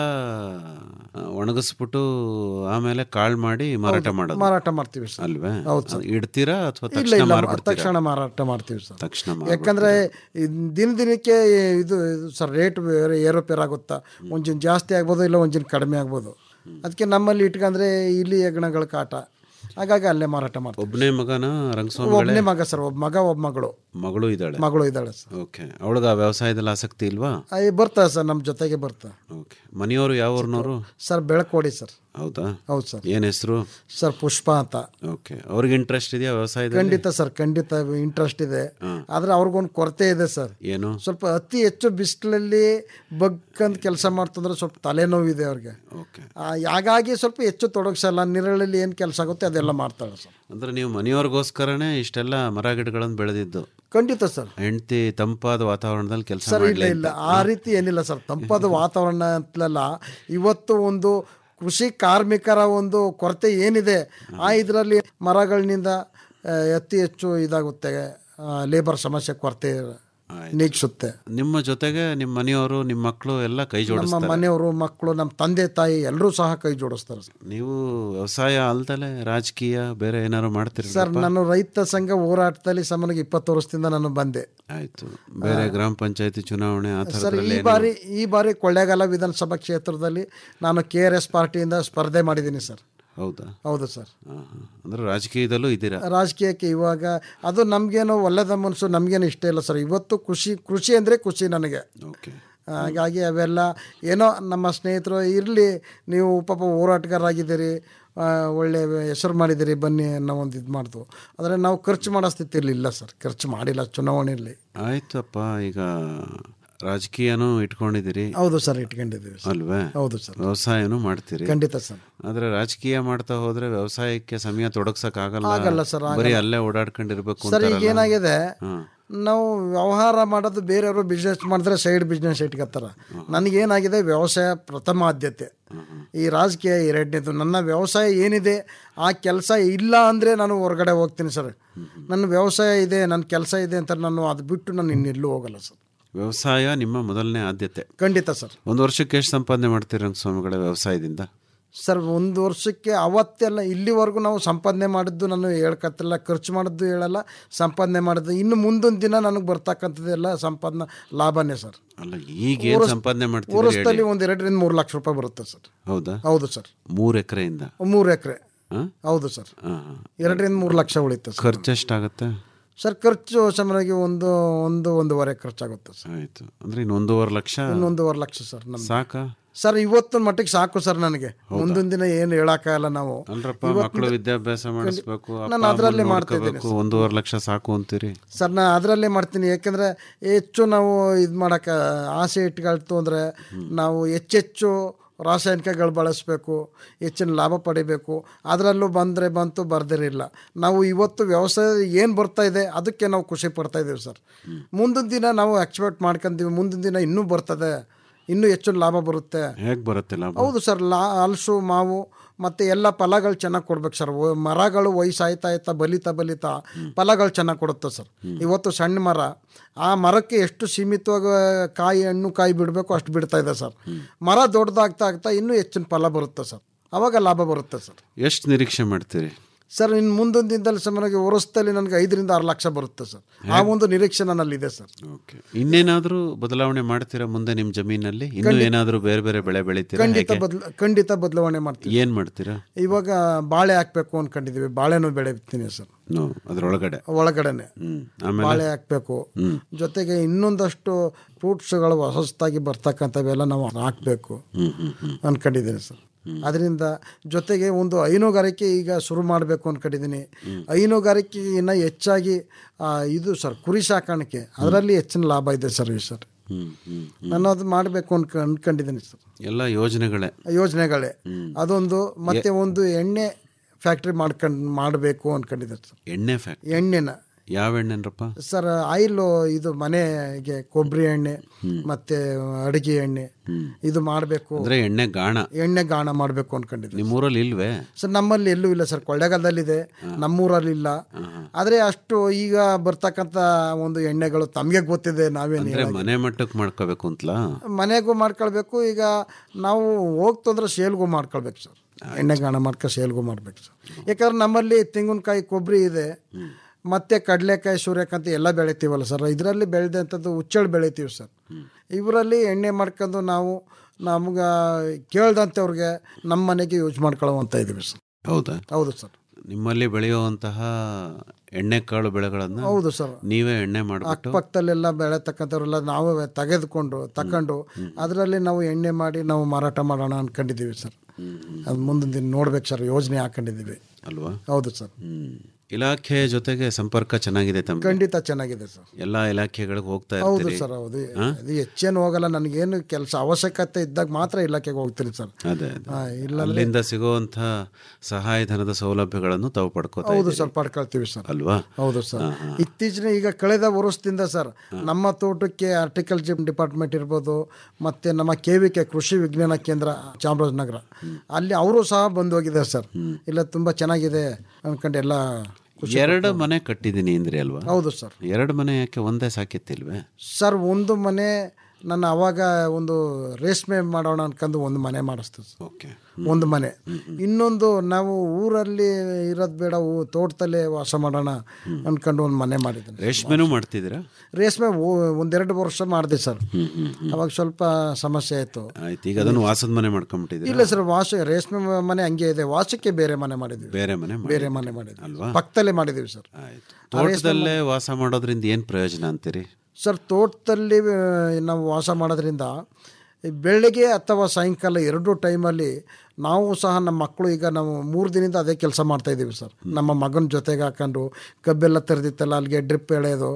ಆ, ಒಣಗಿಸ್ಬಿಟ್ಟು ಆಮೇಲೆ ಕಾಳು ಮಾಡಿ ಮಾರಾಟ ಮಾಡೋದು ಮಾರಾಟ ಮಾಡ್ತೀವಿ ಸರ್ ಅಲ್ವೇ ಹೌದು ಸರ್. ಅದು ಇಡ್ತೀರಾ ಅಥವಾ ಇಲ್ಲ ತಕ್ಷಣ ಇಲ್ಲ ಮಾರ್ಬಿಡ್ತೀರಾ ತಕ್ಷಣ ಮಾರಾಟ ಮಾಡ್ತೀವಿ ಸರ್ ತಕ್ಷಣ ಯಾಕಂದ್ರೆ ಇದ್ ದಿನ ದಿನಕ್ಕೆ ಇದು ಇದು ಸರ್ ರೇಟ್ ಬೇರೆ ಏರೋಪೇರ್ ಆಗುತ್ತಾ ಒಂಜಿನ ಜಾಸ್ತಿ ಆಗ್ಬೋದು ಇಲ್ಲ ಒಂಜಿನ ಕಡಿಮೆ ಆಗ್ಬೋದು ಅದಕ್ಕೆ ನಮ್ಮಲ್ಲಿ ಇಟ್ಕೊಂಡ್ರೆ ಇಲ್ಲಿ ಹೆಗ್ಣಗಳ ಕಾಟ ಹಾಗಾಗಿ ಅಲ್ಲೇ ಮಾರಾಟ ಮಾಡ್ತೀವಿ ಒಬ್ಬನೇ ಮಗನ ರಂಗಸ್ವಾಮಿ ಒಬ್ಬನೇ ಮಗ ಸರ್ ಒಬ್ಬ ಮಗ ಒಬ್ಬ ಮಗಳು ಮಗಳು ಇದ್ದಾಳೆ ಮಗಳು ಇದ್ದಾಳೆ ಸರ್ ಓಕೆ ಅವಳಿಗೆ ಆ ವ್ಯವಸಾಯದಲ್ಲಿ ಆಸಕ್ತಿ ಇಲ್ವಾ ಅಯ್ಯ, ಬರ್ತಾ ಸರ್ ನಮ್ಮ ಜೊತೆಗೆ ಬರ್ತಾ ಓಕೆ ಮನೆಯವರು ಯಾವ ಊರ್ನವರು ಸರ್ ಬೆಳಕೋಡಿ ಸರ್ ಹೌದಾ ಹೌದು ಸರ್ ಏನ್ ಹೆಸರು ಸರ್ ಪುಷ್ಪ ಅಂತ ಓಕೆ ಅವ್ರಿಗೆ ಇಂಟ್ರೆಸ್ಟ್ ಇದೆಯಾ ವ್ಯವಸಾಯದಲ್ಲಿ ಖಂಡಿತ ಸರ್ ಖಂಡಿತ ಇಂಟ್ರೆಸ್ಟ್ ಇದೆ ಆದ್ರೆ ಅವ್ರಿಗೊಂದು ಕೊರತೆ ಇದೆ ಸರ್ ಏನು ಸ್ವಲ್ಪ ಅತಿ ಹೆಚ್ಚು ಬಿಸಿಲಲ್ಲಿ ಬಗ್ಗಂದು ಕೆಲಸ ಮಾಡ್ತಂದ್ರೆ ಸ್ವಲ್ಪ ತಲೆನೋವಿದೆ ಅವ್ರಿಗೆ ಓಕೆ ಆ, ಹಾಗಾಗಿ ಸ್ವಲ್ಪ ಹೆಚ್ಚು ತೊಡಗಿಸಲ್ಲ ನಿರಳಲ್ಲಿ ಏನು ಕೆಲಸ ಆಗುತ್ತೆ ಅದೆಲ್ಲ ಮಾಡ್ತಾಳೆ ಸರ್ ಅಂದ್ರೆ ನೀವು ಮನೆಯವ್ರಿಗೋಸ್ಕರನೇ ಇಷ್ಟೆಲ್ಲ ಮರ ಗಿಡಗಳನ್ನು ಬೆಳೆದಿದ್ದು ಖಂಡಿತ ಸರ್ ಹೆಂಡತಿ ತಂಪಾದ ವಾತಾವರಣದಲ್ಲಿ ಕೆಲಸ ಸರ್ ಇಲ್ಲ ಮಾಡಲಿ ಇಲ್ಲ ಆ ರೀತಿ ಏನಿಲ್ಲ ಸರ್ ತಂಪಾದ ವಾತಾವರಣ ಅಂತಲಲ್ಲ ಇವತ್ತು ಒಂದು ಕೃಷಿ ಕಾರ್ಮಿಕರ ಒಂದು ಕೊರತೆ ಏನಿದೆ ಆ ಇದರಲ್ಲಿ ಮರಗಳಿನಿಂದ ಆ, ಅತಿ ಹೆಚ್ಚು ಇದಾಗುತ್ತೆ ಲೇಬರ್ ಸಮಸ್ಯೆ ಕೊರತೆ ನೀಗಿಸುತ್ತೆ ನಿಮ್ಮ ಜೊತೆಗೆ ನಿಮ್ಮ ಮನೆಯವರು ನಿಮ್ಮ ಮಕ್ಕಳು ಎಲ್ಲ ಕೈ ನಮ್ಮ ಜೋಡಿಸ್ತಾರೆ ಮನೆಯವರು ಮಕ್ಕಳು ನಮ್ಮ ತಂದೆ ತಾಯಿ ಎಲ್ಲರೂ ಸಹ ಕೈ ಜೋಡಿಸ್ತಾರೆ ಸರ್. ನೀವು ವ್ಯವಸಾಯ ಅಲ್ದಲೆ ರಾಜಕೀಯ ಬೇರೆ ಏನಾದ್ರು ಮಾಡ್ತೀರಿ ಸರ್ ನಾನು ರೈತ ಸಂಘ ಹೋರಾಟದಲ್ಲಿ ಸಾಮಾನ್ಯವಾಗಿ ಇಪ್ಪತ್ತು ವರ್ಷದಿಂದ ನಾನು ಬಂದೆ ಆಯ್ತು ಬೇರೆ ಗ್ರಾಮ ಪಂಚಾಯತಿ ಚುನಾವಣೆ ಆ ಸರ್ ಥರದ್ರಲ್ಲಿ ಈ ಏನು- ಬಾರಿ ಈ ಬಾರಿ ಕೊಳ್ಳೇಗಾಲ ವಿಧಾನಸಭಾ ಕ್ಷೇತ್ರದಲ್ಲಿ ನಾನು ಕೆ ಆರ್ ಎಸ್ ಪಾರ್ಟಿಯಿಂದ ಸ್ಪರ್ಧೆ ಮಾಡಿದ್ದೀನಿ ಸರ್ ಹೌದಾ ಹೌದು ಸರ್ ಹಾ, ಹಾ. ಅಂದ್ರೆ ರಾಜಕೀಯದಲ್ಲೂ ಇದ್ದೀರಾ ರಾಜಕೀಯಕ್ಕೆ ಇವಾಗ ಅದು ನಮಗೇನೋ ಒಳ್ಳೆದ ಮನಸ್ಸು ನಮಗೇನು ಇಷ್ಟ ಇಲ್ಲ ಸರ್ ಇವತ್ತು ಖುಷಿ ಕೃಷಿ ಅಂದರೆ ಖುಷಿ ನನಗೆ ಓಕೆ ಹಾಗಾಗಿ ಅವೆಲ್ಲ ಏನೋ ನಮ್ಮ ಸ್ನೇಹಿತರು ಇರಲಿ ನೀವು ಪಾಪ ಹೋರಾಟಗಾರರಾಗಿದ್ದೀರಿ ಆ, ಒಳ್ಳೆ ಹೆಸರು ಮಾಡಿದ್ದೀರಿ ಬನ್ನಿ ಅನ್ನೋ ಒಂದು ಇದು ಮಾಡ್ತು ಆದರೆ ನಾವು ಖರ್ಚು ಮಾಡೋ ಸ್ಥಿತಿಯಲ್ಲಿ ಇಲ್ಲ ಸರ್ ಖರ್ಚು ಮಾಡಿಲ್ಲ ಚುನಾವಣೆಯಲ್ಲಿ ಆಯ್ತಪ್ಪ ಈಗ ರಾಜಕೀಯನೂ ಇಟ್ಕೊಂಡಿದ್ದೀರಿ ಹೌದು ಸರ್ ಇಟ್ಕೊಂಡಿದ್ದೀವಿ ಸರ್. ಅಲ್ವೇ ಹೌದು ಸರ್ ವ್ಯವಸಾಯನೂ ಮಾಡ್ತೀರಿ ಖಂಡಿತ ಸರ್ ಆದ್ರೆ ರಾಜಕೀಯ ಮಾಡ್ತಾ ಹೋದ್ರೆ ವ್ಯವಸಾಯಕ್ಕೆ ಸಮಯ ತೊಡಗ್ಸಕ್ ಆಗಲ್ಲ ಆಗಲ್ಲ ಸರ್, ಬರೀ ಆಗಲ್ಲ. ಅಲ್ಲೇ ಓಡಾಡ್ಕೊಂಡಿರ್ಬೇಕು ಸರ್ ಈಗ ಅಂತಾರಲ್ಲ. ಏನಾಗಿದೆ ಹಾ. ನಾವು ವ್ಯವಹಾರ ಮಾಡೋದು ಬೇರೆಯವರು ಬಿಸ್ನೆಸ್ ಮಾಡಿದ್ರೆ ಸೈಡ್ ಬಿಸ್ನೆಸ್ ಇಟ್ಕೊತಾರೆ ನನಗೇನಾಗಿದೆ ವ್ಯವಸಾಯ ಪ್ರಥಮ ಆದ್ಯತೆ ಈ ರಾಜಕೀಯ ಎರಡನೇದು ನನ್ನ ವ್ಯವಸಾಯ ಏನಿದೆ ಆ ಕೆಲಸ ಇಲ್ಲ ಅಂದರೆ ನಾನು ಹೊರಗಡೆ ಹೋಗ್ತೀನಿ ಸರ್ ನನ್ನ ವ್ಯವಸಾಯ ಇದೆ ನನ್ನ ಕೆಲಸ ಇದೆ ಅಂತ ನಾನು ಅದು ಬಿಟ್ಟು ನಾನು ಇನ್ನೆಲ್ಲೂ ಹೋಗಲ್ಲ ಸರ್ ವ್ಯವಸಾಯ ನಿಮ್ಮ ಮೊದಲನೇ ಆದ್ಯತೆ ಖಂಡಿತ ಸರ್ ಒಂದು ವರ್ಷಕ್ಕೆ ಎಷ್ಟು ಸಂಪಾದನೆ ಮಾಡ್ತೀರಿ ರಂಗಸ್ವಾಮಿಗಳ ವ್ಯವಸಾಯದಿಂದ ಸರ್ ಒಂದು ವರ್ಷಕ್ಕೆ ಅವತ್ತೆಲ್ಲ ಇಲ್ಲಿವರೆಗೂ ನಾವು ಸಂಪಾದನೆ ಮಾಡಿದ್ದು ನಾನು ಹೇಳ್ಕತ್ತಿಲ್ಲ ಖರ್ಚು ಮಾಡಿದ್ದು ಹೇಳಲ್ಲ ಸಂಪಾದನೆ ಮಾಡಿದ್ದು ಇನ್ನು ಮುಂದೊಂದು ದಿನ ನನಗೆ ಬರ್ತಕ್ಕಂಥದ್ದೆಲ್ಲ ಸಂಪಾದನೆ ಲಾಭನೇ ಸರ್ ಅಲ್ಲ ಈಗ ಏನು ವರ್ಷ- ಸಂಪಾದನೆ ಮಾಡ್ತೀರಿ ವರ್ಷದಲ್ಲಿ ಹೇಳಿ. ಒಂದು ಎರಡರಿಂದ ಮೂರು ಲಕ್ಷ ರೂಪಾಯಿ ಬರುತ್ತೆ ಸರ್ ಹೌದಾ ಹೌದು ಸರ್ ಮೂರು ಎಕರೆಯಿಂದ ಮೂರು ಎಕರೆ ಹಾ? ಹೌದು ಸರ್ ಹಾ, ಹಾ. ಎರಡರಿಂದ ಮೂರು ಲಕ್ಷ ಉಳಿತು ಸರ್ ಖರ್ಚು ಎಷ್ಟಾಗುತ್ತೆ ಸರ್ ಖರ್ಚು ಸಾಮಾನ್ಯವಾಗಿ ಒಂದು ಒಂದು ಒಂದೂವರೆ ಖರ್ಚಾಗುತ್ತೆ ಸರ್ ಆಯ್ತು ಅಂದ್ರೆ ಇನ್ನು ಒಂದೂವರೆ ಲಕ್ಷ ಇನ್ನೊಂದೂವರೆ ಲಕ್ಷ ಸರ್ ನಮ್ಮ ಸಾಕ ಸರ್ ಇವತ್ತು ಮಟ್ಟಿಗೆ ಸಾಕು ಸರ್ ನನಗೆ ಮುಂದಿನ ದಿನ ಏನು ಹೇಳಕ್ಕಾಗಲ್ಲ ನಾವು ಅಲ್ರಪ್ಪ ಇವತ್ತಿನ- ಮಕ್ಕಳು ವಿದ್ಯಾಭ್ಯಾಸ ಮಾಡಿಸ್ಬೇಕು ಅಪ್ಪ ನಾನು ಅದರಲ್ಲೇ ಅಮ್ಮನ್ನ ಮಾಡ್ತಾ ಇದ್ದೀನಿ ನೋಡ್ಕೋಬೇಕು, ಒಂದೂವರೆ ಲಕ್ಷ ಸಾಕು ಅಂತೀರಿ ಸರ್ ನಾ ಅದರಲ್ಲೇ ಮಾಡ್ತೀನಿ ಯಾಕೆಂದರೆ ಹೆಚ್ಚು ನಾವು ಇದು ಮಾಡೋಕ್ಕೆ ಆಸೆ ಇಟ್ಕೊಳ್ತು ಅಂದರೆ ನಾವು ಹೆಚ್ಚೆಚ್ಚು ರಾಸಾಯನಿಕಗಳು ಬಳಸಬೇಕು ಹೆಚ್ಚಿನ ಲಾಭ ಪಡಿಬೇಕು ಅದರಲ್ಲೂ ಬಂದರೆ ಬಂತು ಬರ್ದಿರಿಲ್ಲ ನಾವು ಇವತ್ತು ವ್ಯವಸಾಯ ಏನು ಬರ್ತಾ ಇದೆ ಅದಕ್ಕೆ ನಾವು ಖುಷಿ ಪಡ್ತಾ ಇದ್ದೀವಿ ಸರ್ ಮುಂದಿನ ದಿನ ನಾವು ಎಕ್ಸ್ಪೆಕ್ಟ್ ಮಾಡ್ಕೊಂತೀವಿ ಮುಂದಿನ ದಿನ ಇನ್ನೂ ಬರ್ತದೆ ಇನ್ನೂ ಹೆಚ್ಚು ಲಾಭ ಬರುತ್ತೆ ಹೇಗೆ ಬರುತ್ತೆ ಲಾಭ ಹೌದು ಸರ್ ಲಾ ಹಲಸು ಮಾವು ಮತ್ತು ಎಲ್ಲ ಫಲಗಳು ಚೆನ್ನಾಗಿ ಕೊಡ್ಬೇಕು ಸರ್ ವ- ಮರಗಳು ವಯಸ್ಸಾಯ್ತಾ ಆಯ್ತಾ ಬಲಿತಾ ಬಲಿತಾ ಫಲಗಳು ಚೆನ್ನಾಗಿ ಕೊಡುತ್ತೆ ಸರ್ ಇವತ್ತು ಸಣ್ಣ ಮರ ಆ ಮರಕ್ಕೆ ಎಷ್ಟು ಸೀಮಿತವಾಗಿ ಕಾಯಿ ಹಣ್ಣು ಕಾಯಿ ಬಿಡಬೇಕು ಅಷ್ಟು ಬಿಡ್ತಾ ಇದೆ ಸರ್ ಮರ ದೊಡ್ಡದಾಗ್ತಾ ಆಗ್ತಾ ಇನ್ನೂ ಹೆಚ್ಚಿನ ಫಲ ಬರುತ್ತೆ ಸರ್ ಅವಾಗ ಲಾಭ ಬರುತ್ತೆ ಸರ್ ಎಷ್ಟು ನಿರೀಕ್ಷೆ ಮಾಡ್ತೀರಿ ಸರ್ ಇನ್ನು ಮುಂದೊಂದು ದಿನದಲ್ಲಿ ಸಮನಾಗಿ ವರ್ಷದಲ್ಲಿ ನನಗೆ ಐದರಿಂದ ಆರು ಲಕ್ಷ ಬರುತ್ತೆ ಸರ್ ಆ ಒಂದು ನಿರೀಕ್ಷೆ ನನ್ನಲ್ಲಿದೆ ಸರ್ ಓಕೆ ಇನ್ನೇನಾದ್ರೂ ಬದಲಾವಣೆ ಮಾಡ್ತೀರಾ ಮುಂದೆ ನಿಮ್ಮ ಜಮೀನಲ್ಲಿ ಇನ್ನೂ ಖಂಡಿತ- ಏನಾದ್ರೂ ಬೇರೆ ಬೇರೆ ಬೆಳೆ ಬೆಳಿತೀರಾ ಖಂಡಿತ ಹೇಗೆ? ಬದಲ ಖಂಡಿತ ಬದಲಾವಣೆ ಮಾಡ್ತೀನಿ ಏನ್ ಮಾಡ್ತೀರಾ ಇವಾಗ ಬಾಳೆ ಹಾಕ್ಬೇಕು ಅನ್ಕೊಂಡಿದೀವಿ ಬಾಳೆನೂ ಬೆಳಿತೀನಿ ಸರ್ ನೋ ಅದ್ರೊಳಗಡೆ ಒಳಗಡೆನೆ ಹ್ಮ್ ಆಮೇಲೆ ಬಾಳೆ ಹಾಕ್ಬೇಕು ಹ್ಮ್. ಜೊತೆಗೆ ಇನ್ನೊಂದಷ್ಟು ಫ್ರೂಟ್ಸ್ಗಳು ಹೊಸದಾಗಿ ಬರ್ತಕ್ಕಂಥವೆಲ್ಲ ನಾವು ಹಾಕಬೇಕು ಹ್ಮ್ ಹ್ಮ್ ಹ್ಮ್ ಅನ್ಕೊಂಡಿದ್ದೀನಿ ಸರ್ ಅದರಿಂದ ಜೊತೆಗೆ ಒಂದು ಹೈನುಗಾರಿಕೆ ಈಗ ಶುರು ಮಾಡಬೇಕು ಅನ್ಕೊಂಡಿದ್ದೀನಿ ಹೈನುಗಾರಿಕೆ ಇನ್ನು ಹೆಚ್ಚಾಗಿ ಆ, ಇದು ಸರ್ ಕುರಿ ಸಾಕಾಣಿಕೆ ಅದರಲ್ಲಿ ಹೆಚ್ಚಿನ ಲಾಭ ಇದೆ ಸರ್ ಈ ಸರ್ ಹ್ಮ್ ಹ್ಮ್ ನಾನು ಅದು ಮಾಡಬೇಕು ಅನ್ಕ ಅನ್ಕೊಂಡಿದ್ದೀನಿ ಸರ್ ಎಲ್ಲ ಯೋಜನೆಗಳೇ ಯೋಜನೆಗಳೇ ಅದೊಂದು ಮತ್ತೆ ಒಂದು ಎಣ್ಣೆ ಫ್ಯಾಕ್ಟ್ರಿ ಮಾಡ್ಕೊಂಡು ಮಾಡಬೇಕು ಅನ್ಕೊಂಡಿದ್ದೀನಿ ಸರ್ ಎಣ್ಣೆ ಫ್ಯಾಕ್ಟ್ರಿ ಎಣ್ಣೆನ ಯಾವ ಎಣ್ಣೆನ್ರಪ್ಪ ಸರ್ ಆಯಿಲು ಇದು ಮನೆಗೆ ಕೊಬ್ಬರಿ ಎಣ್ಣೆ ಮತ್ತೆ ಅಡುಗೆ ಎಣ್ಣೆ ಇದು ಮಾಡಬೇಕು ಅಂದ್ರೆ ಎಣ್ಣೆ ಗಾಣ ಎಣ್ಣೆ ಗಾಣ ಮಾಡಬೇಕು ಅನ್ಕೊಂಡಿದ್ದೀನಿ ನಿಮ್ಮೂರಲ್ಲಿ ಇಲ್ವೇ ಸರ್ ನಮ್ಮಲ್ಲಿ ಎಲ್ಲೂ ಇಲ್ಲ ಸರ್ ಕೊಳ್ಳೇಗಾಲದಲ್ಲಿದೆ ನಮ್ಮೂರಲ್ಲಿ ಇಲ್ಲ ಆದರೆ ಅಷ್ಟು ಈಗ ಬರ್ತಕ್ಕಂಥ ಒಂದು ಎಣ್ಣೆಗಳು ತಮಗೆ ಗೊತ್ತಿದೆ ನಾವೇನು ಅಂದ್ರೆ ಮನೆ ಮಟ್ಟಕ್ಕೆ ಮಾಡ್ಕೋಬೇಕು ಅಂತಲಾ ಮನೆಗೂ ಮಾಡ್ಕೊಳ್ಬೇಕು ಈಗ ನಾವು ಹೋಗ್ತಂದ್ರೆ ಸೇಲ್ಗೂ ಮಾಡ್ಕೊಳ್ಬೇಕು ಸರ್ ಎಣ್ಣೆ ಗಾಣ ಮಾಡ್ಕೊ ಸೇಲ್ಗೂ ಮಾಡ್ಬೇಕು ಸರ್ ಯಾಕಂದ್ರೆ ನಮ್ಮಲ್ಲಿ ತೆಂಗಿನಕಾಯಿ ಕೊಬ್ಬರಿ ಇದೆ ಮತ್ತು ಕಡಲೆಕಾಯಿ ಸೂರ್ಯಕಾಂತಿ ಎಲ್ಲ ಬೆಳಿತೀವಲ್ಲ ಸರ್ ಇದರಲ್ಲಿ ಬೆಳೆದಂಥದ್ದು ಹುಚ್ಚಳು ಬೆಳಿತೀವಿ ಸರ್ ಇವರಲ್ಲಿ ಎಣ್ಣೆ ಮಾಡ್ಕೊಂಡು ನಾವು ನಮ್ಗೆ ಕೇಳ್ದಂಥವ್ರಿಗೆ ನಮ್ಮ ಮನೆಗೆ ಯೂಸ್ ಮಾಡ್ಕೊಳ್ಳುವಂತ ಇದ್ದೀವಿ ಸರ್ ಹೌದಾ ಹೌದು ಸರ್ ನಿಮ್ಮಲ್ಲಿ ಬೆಳೆಯುವಂತಹ ಎಣ್ಣೆಕಾಳು ಬೆಳೆಗಳನ್ನ ಹೌದು ಸರ್ ನೀವೇ ಎಣ್ಣೆ ಮಾಡಿಬಿಟ್ಟು ಅಕ್ಕಪಕ್ಕದಲ್ಲೆಲ್ಲ ಬೆಳೆತಕ್ಕಂಥವ್ರೆಲ್ಲ ನಾವೇ ತೆಗೆದುಕೊಂಡು ತಕೊಂಡು ಅದರಲ್ಲಿ ನಾವು ಎಣ್ಣೆ ಮಾಡಿ ನಾವು ಮಾರಾಟ ಮಾಡೋಣ ಅನ್ಕೊಂಡಿದ್ದೀವಿ ಸರ್ ಅದು ಮುಂದಿನ ದಿನ ನೋಡ್ಬೇಕು ಸರ್ ಯೋಜನೆ ಹಾಕೊಂಡಿದ್ದೀವಿ ಅಲ್ವಾ ಹೌದು ಸರ್ ಹ್ಮ್ ಇಲಾಖೆ ಜೊತೆಗೆ ಸಂಪರ್ಕ ಚೆನ್ನಾಗಿದೆ ತಮ್ಗೆ ಖಂಡಿತ ಚೆನ್ನಾಗಿದೆ ಸರ್ ಎಲ್ಲಾ ಇಲಾಖೆಗಳಿಗೆ ಹೋಗ್ತಾ ಹೌದು ಇರ್ತೀರಿ ಸರ್ ಹೌದು ಹಾ? ಅದು ಹೆಚ್ಚೇನು ಹೋಗಲ್ಲ ನನಗೇನು ಕೆಲಸ ಅವಶ್ಯಕತೆ ಇದ್ದಾಗ ಮಾತ್ರ ಇಲಾಖೆಗೆ ಹೋಗ್ತೀನಿ ಸರ್ ಅದೇ ಅದೇ. ಹಾ, ಇಲ್ಲ ಅಲ್ಲಿಂದ ಸಿಗುವಂತ ಸಹಾಯಧನದ ಸೌಲಭ್ಯಗಳನ್ನು ತಾವು ಪಡ್ಕೋತಾ ಹೌದು ಇದ್ದೀರಿ. ಸರ್ ಪಡ್ಕೊಳ್ತೀವಿ ಸರ್ ಅಲ್ವಾ ಹೌದು ಸರ್ ಇತ್ತೀಚಿನ ಈಗ ಕಳೆದ ವರ್ಷದಿಂದ ಸರ್ ನಮ್ಮ ತೋಟಕ್ಕೆ ಆರ್ಟಿಕಲ್ಚರ್ ಡಿಪಾರ್ಟ್ಮೆಂಟ್ ಇರ್ಬೋದು ಮತ್ತೆ ನಮ್ಮ ಕೆ ವಿ ಕೆ ಕೃಷಿ ವಿಜ್ಞಾನ ಕೇಂದ್ರ ಚಾಮರಾಜನಗರ ಅಲ್ಲಿ ಅವರು ಸಹ ಬಂದು ಹೋಗಿದ್ದಾರೆ ಸರ್ ಇಲ್ಲ ತುಂಬ ಚೆನ್ನಾಗಿದೆ ಅನ್ಕೊಂಡು ಎಲ್ಲ ಖುಷಿ ಎರಡು ಮನೆ ಕಟ್ಟಿದ್ದೀನಿ ಅಂದ್ರಿ ಅಲ್ವಾ ಹೌದು ಸರ್ ಎರಡು ಮನೆ ಯಾಕೆ ಒಂದೇ ಸಾಕಿತ್ತಿಲ್ವೇ ಸರ್ ಒಂದು ಮನೆ ನನ್ನ ಅವಾಗ ಒಂದು ರೇಷ್ಮೆ ಮಾಡೋಣ ಅನ್ಕೊಂಡು ಒಂದು ಮನೆ ಮಾಡಿಸ್ತೀವಿ ಸರ್ ಓಕೆ ಒಂದು ಮನೆ ಇನ್ನೊಂದು ನಾವು ಊರಲ್ಲಿ ಇರೋದು ಬೇಡ ಊ- ತೋಟದಲ್ಲೇ ವಾಸ ಮಾಡೋಣ ಅನ್ಕೊಂಡು ಒಂದು ಮನೆ ಮಾಡಿದ್ದೀನಿ ರೇಷ್ಮೆನೂ ಮಾಡ್ತಿದ್ದೀರಾ ರೇಷ್ಮೆ ಓ- ಒಂದೆರಡು ವರ್ಷ ಮಾಡಿದೆ ಸರ್ ಅವಾಗ ಸ್ವಲ್ಪ ಸಮಸ್ಯೆ ಆಯಿತು ಆಯ್ತು ಈಗ ಅದನ್ನು ವಾಸದ ಮನೆ ಮಾಡ್ಕೊಂಬಿಟ್ಟಿದ್ದೀರಾ ಇಲ್ಲ ಸರ್ ವಾಸ ರೇಷ್ಮೆ ಮ- ಮನೆ ಹಂಗೆ ಇದೆ ವಾಸಕ್ಕೆ ಬೇರೆ ಮನೆ ಮಾಡಿದ್ವಿ ಬೇರೆ ಮನೆ ಮಾಡಿ- ಬೇರೆ ಮನೆ ಮಾಡಿದ್ವಿ ಅಲ್ವಾ ಪಕ್ಕದಲ್ಲೇ ಮಾಡಿದ್ದೀವಿ ಸರ್ ಆಯ್ತು ತೋಟದಲ್ಲೇ ವಾಸ ಮಾಡೋದ್ರಿಂದ ಏನು ಪ್ರಯೋಜನ ಅಂತೀರಿ ಸರ್ ತೋಟದಲ್ಲಿ ಆ, ನಾವು ವಾಸ ಮಾಡೋದ್ರಿಂದ ಈ ಬೆಳಗ್ಗೆ ಅಥವಾ ಸಾಯಂಕಾಲ ಎರಡು ಟೈಮಲ್ಲಿ ನಾವು ಸಹ ನಮ್ಮ ಮಕ್ಕಳು ಈಗ ನಾವು ಮೂರು ದಿನದಿಂದ ಅದೇ ಕೆಲಸ ಮಾಡ್ತಾ ಇದ್ದೀವಿ ಸರ್ ನಮ್ಮ ಮಗನ ಜೊತೆಗೆ ಹಾಕೊಂಡು ಕಬ್ಬೆಲ್ಲ ತೆರೆದಿತ್ತಲ್ಲ ಅಲ್ಲಿಗೆ ಡ್ರಿಪ್ ಎಳೆಯೋದು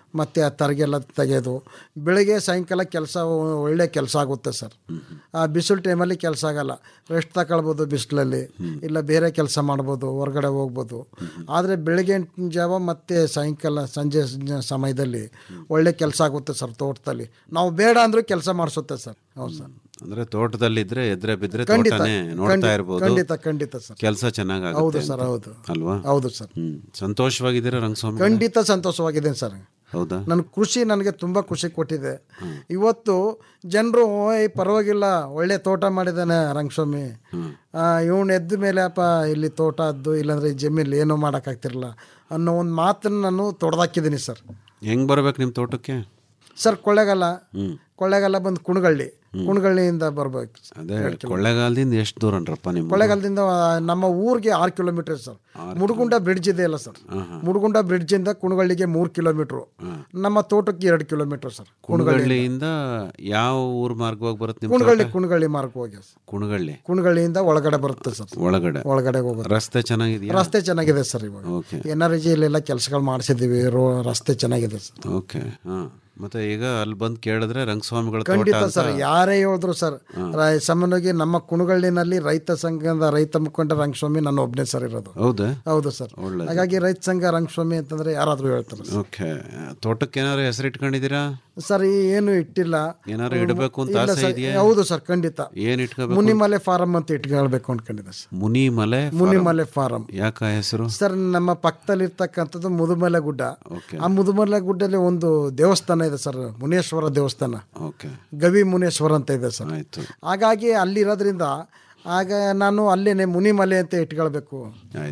ಮತ್ತು ಆ ತರಗೆಲ್ಲ ತೆಗೆಯೋದು ಬೆಳಗ್ಗೆ ಸಾಯಂಕಾಲ ಕೆಲಸ ಒಳ್ಳೆ ಕೆಲಸ ಆಗುತ್ತೆ ಸರ್ ಆ ಬಿಸಿಲು ಟೈಮಲ್ಲಿ ಕೆಲಸ ಆಗಲ್ಲ ರೆಸ್ಟ್ ತಗೊಳ್ಬೋದು ಬಿಸಿಲಲ್ಲಿ ಇಲ್ಲ ಬೇರೆ ಕೆಲಸ ಮಾಡ್ಬೋದು ಹೊರಗಡೆ ಹೋಗ್ಬೋದು ಆದರೆ ಬೆಳಗ್ಗೆ ಜಾವ ಮತ್ತು ಸಾಯಂಕಾಲ ಸಂಜೆ ಸ- ಸಮಯದಲ್ಲಿ ಒಳ್ಳೆ ಕೆಲಸ ಆಗುತ್ತೆ ಸರ್ ತೋಟದಲ್ಲಿ ನಾವು ಬೇಡ ಅಂದರೂ ಕೆಲಸ ಮಾಡಿಸುತ್ತೆ ಸರ್ ಹೌದು ಸರ್ ಅಂದ್ರೆ ತೋಟದಲ್ಲಿದ್ರೆ ಎದ್ರೆ ಬಿದ್ರೆ ಖಂಡಿತ, ತೋಟನೇ ನೋಡ್ತಾ ಖಂಡಿತ, ಇರ್ಬೋದು ಖಂಡಿತ, ಖಂಡಿತ ಸರ್. ಕೆಲಸ ಚೆನ್ನಾಗಿ ಹೌದು ಸರ್, ಹೌದು. ಅಲ್ವಾ ಹೌದು ಸರ್ ಹ್ಮ್ ಸಂತೋಷವಾಗಿದ್ದೀರಾ ರಂಗಸ್ವಾಮಿ ಖಂಡಿತ ಸಂತೋಷವಾಗಿದ್ದೇನೆ ಸರ್ ಹೌದಾ ನನ್ನ ಕೃಷಿ ನನಗೆ ತುಂಬ ಖುಷಿ ಕೊಟ್ಟಿದೆ ಇವತ್ತು ಜನರು ಏಯ್ ಪರವಾಗಿಲ್ಲ ಒಳ್ಳೆ ತೋಟ ಮಾಡಿದ್ದಾನೆ ರಂಗಸ್ವಾಮಿ ಇವನು ಎದ್ದ ಮೇಲೆ ಅಪ್ಪ ಇಲ್ಲಿ ತೋಟ ಅದ್ದು ಇಲ್ಲಾಂದ್ರೆ ಈ ಜಮೀನಲ್ಲಿ ಏನೂ ಮಾಡೋಕ್ಕಾಗ್ತಿರಲ್ಲ ಅನ್ನೋ ಒಂದು ಮಾತನ್ನು ನಾನು ತೊಡೆದಾಕಿದ್ದೀನಿ ಸರ್ ಹೆಂಗ್ ಬರ್ಬೇಕು ನಿಮ್ ತೋಟಕ್ಕೆ ಸರ್ ಕೊಳ್ಳೆಗಾಲ ಹ್ಮ್ ಕೊಳ್ಳೆಗಾಲ ಬಂದು ಕುಣಗಳ್ಳಿ ಕುಣಗಳ್ಳಿಯಿಂದ ಬರ್ಬೇಕು ಅದೇ ಕೊಳ್ಳೆಗಾಲದಿಂದ ಎಷ್ಟು ದೂರನ್ರಪ್ಪ ನಿಮ್ ಕೊಳ್ಳೆಗಾಲದಿಂದ ಆ, ನಮ್ಮ ಊರಿಗೆ ಆರು ಕಿಲೋಮೀಟರ್ ಸರ್ ಮುಡುಗುಂಡ ಬ್ರಿಡ್ಜ್ ಇದೆ ಅಲ್ಲ ಸರ್ ಮುಡುಗುಂಡ ಬ್ರಿಡ್ಜ್ ಇಂದ ಕುಣಗಳ್ಳಿಗೆ ಮೂರು ಕಿಲೋಮೀಟ್ರು ನಮ್ಮ ತೋಟಕ್ಕೆ ಎರಡು ಕಿಲೋಮೀಟರ್ ಸರ್ ಕುಣಗಳ್ಳಿ ಕುಣಗಳ್ಳಿಯಿಂದ ಯಾವ ಊರ್ ಮಾರ್ಗವಾಗಿ ಬರುತ್ತೆ ನಿಮ್ ಕುಣಗಳ್ಳಿ ತೋಟ? ಕುಣಗಳ್ಳಿ ಮಾರ್ಗ ಹೋಗಿ ಸರ್ ಕುಣಗಳ್ಳಿ ಕುಣಗಳ್ಳಿಯಿಂದ ಒಳಗಡೆ ಬರುತ್ತೆ ಸರ್ ಒಳಗಡೆ ಒಳಗಡೆ ಹೋಗೋದು ರಸ್ತೆ ಚೆನ್ನಾಗಿದೆಯಾ ರಸ್ತೆ ಚೆನ್ನಾಗಿದೆ ಸರ್ ಇವಾಗ ಓಕೆ ಎನ್ ಆರ್ ಜಿಲ್ಲೆಲ್ಲ ಕೆಲಸಗಳು ಮಾಡಿಸಿದ್ದೀವಿ ರೋ ರಸ್ತೆ ಚೆನ್ನಾಗಿದೆ ಸರ್ ಓಕೆ ಹಾ ಮತ್ತೆ ಈಗ ಅಲ್ಲಿ ಬಂದು ಕೇಳಿದ್ರೆ ರಂಗಸ್ವಾಮಿಗಳ ತೋಟ ಖಂಡಿತ ಅಂತ ಸರ್ ಯಾರೇ ಹೇಳಿದ್ರು ಸರ್ ರ- ಸಾಮಾನ್ಯವಾಗಿ ನಮ್ಮ ಕುಣಗಳ್ಳಿನಲ್ಲಿ ರೈತ ಸಂಘದ ರೈತ ಮುಖಂಡ ರಂಗಸ್ವಾಮಿ ನನ್ನ ಒಬ್ಬನೇ ಸರ್ ಇರೋದು ಹೌದಾ ಹೌದು ಸರ್ ಒಳ್ಳೆ ಹಾಗಾಗಿ ರೈತ ಸಂಘ ರಂಗಸ್ವಾಮಿ ಅಂತಂದ್ರೆ ಯಾರಾದ್ರೂ ಹೇಳ್ತಾರೆ ಸರ್. ಓಕೆ ತೋಟಕ್ಕೆ ಏನಾದ್ರು ಹೆಸರು ಇಟ್ಕೊಂಡಿದ್ದೀರಾ ಸರ್ ಈ ಏನು ಇಟ್ಟಿಲ್ಲ ಏನಾದ್ರು ಇಡಬೇಕು ಅಂತ ಇಲ್ಲ ಆಸೆ ಸರ್, ಇದೆಯಾ ಹೌದು ಸರ್ ಖಂಡಿತ ಏನ್ ಇಟ್ಕೋಬೇಕು ಮುನಿಮಲೆ ಫಾರಂ ಅಂತ ಇಟ್ಕೊಳ್ಬೇಕು ಅನ್ಕೊಂಡಿದ್ದೆ ಸರ್ ಮುನಿಮಲೆ ಮುನಿಮಲೆ ಫಾರಂ ಯಾಕ ಹೆಸರು ಸರ್ ನಮ್ಮ ಪಕ್ಕದಲ್ಲಿ ಇರ್ತಕ್ಕಂಥದ್ದು ಮುದುಮಲೆ ಗುಡ್ಡ ಓಕೆ ಆ ಮುದುಮಲೆ ಗುಡ್ಡಲ್ಲಿ ಒಂದು ದೇವಸ್ಥಾನ ಇದೆ ಸರ್ ಮುನೇಶ್ವರ ದೇವಸ್ಥಾನ ಓಕೆ ಗವಿ ಮುನೇಶ್ವರ ಅಂತ ಇದೆ ಸರ್ ಆಯ್ತು ಹಾಗಾಗಿ ಅಲ್ಲಿರೋದ್ರಿಂದ ಆಗ ನಾನು ಅಲ್ಲೇನೆ ಮುನಿಮಲೆ ಅಂತ ಇಟ್ಕೊಳ್ಬೇಕು ಆಯ್ತು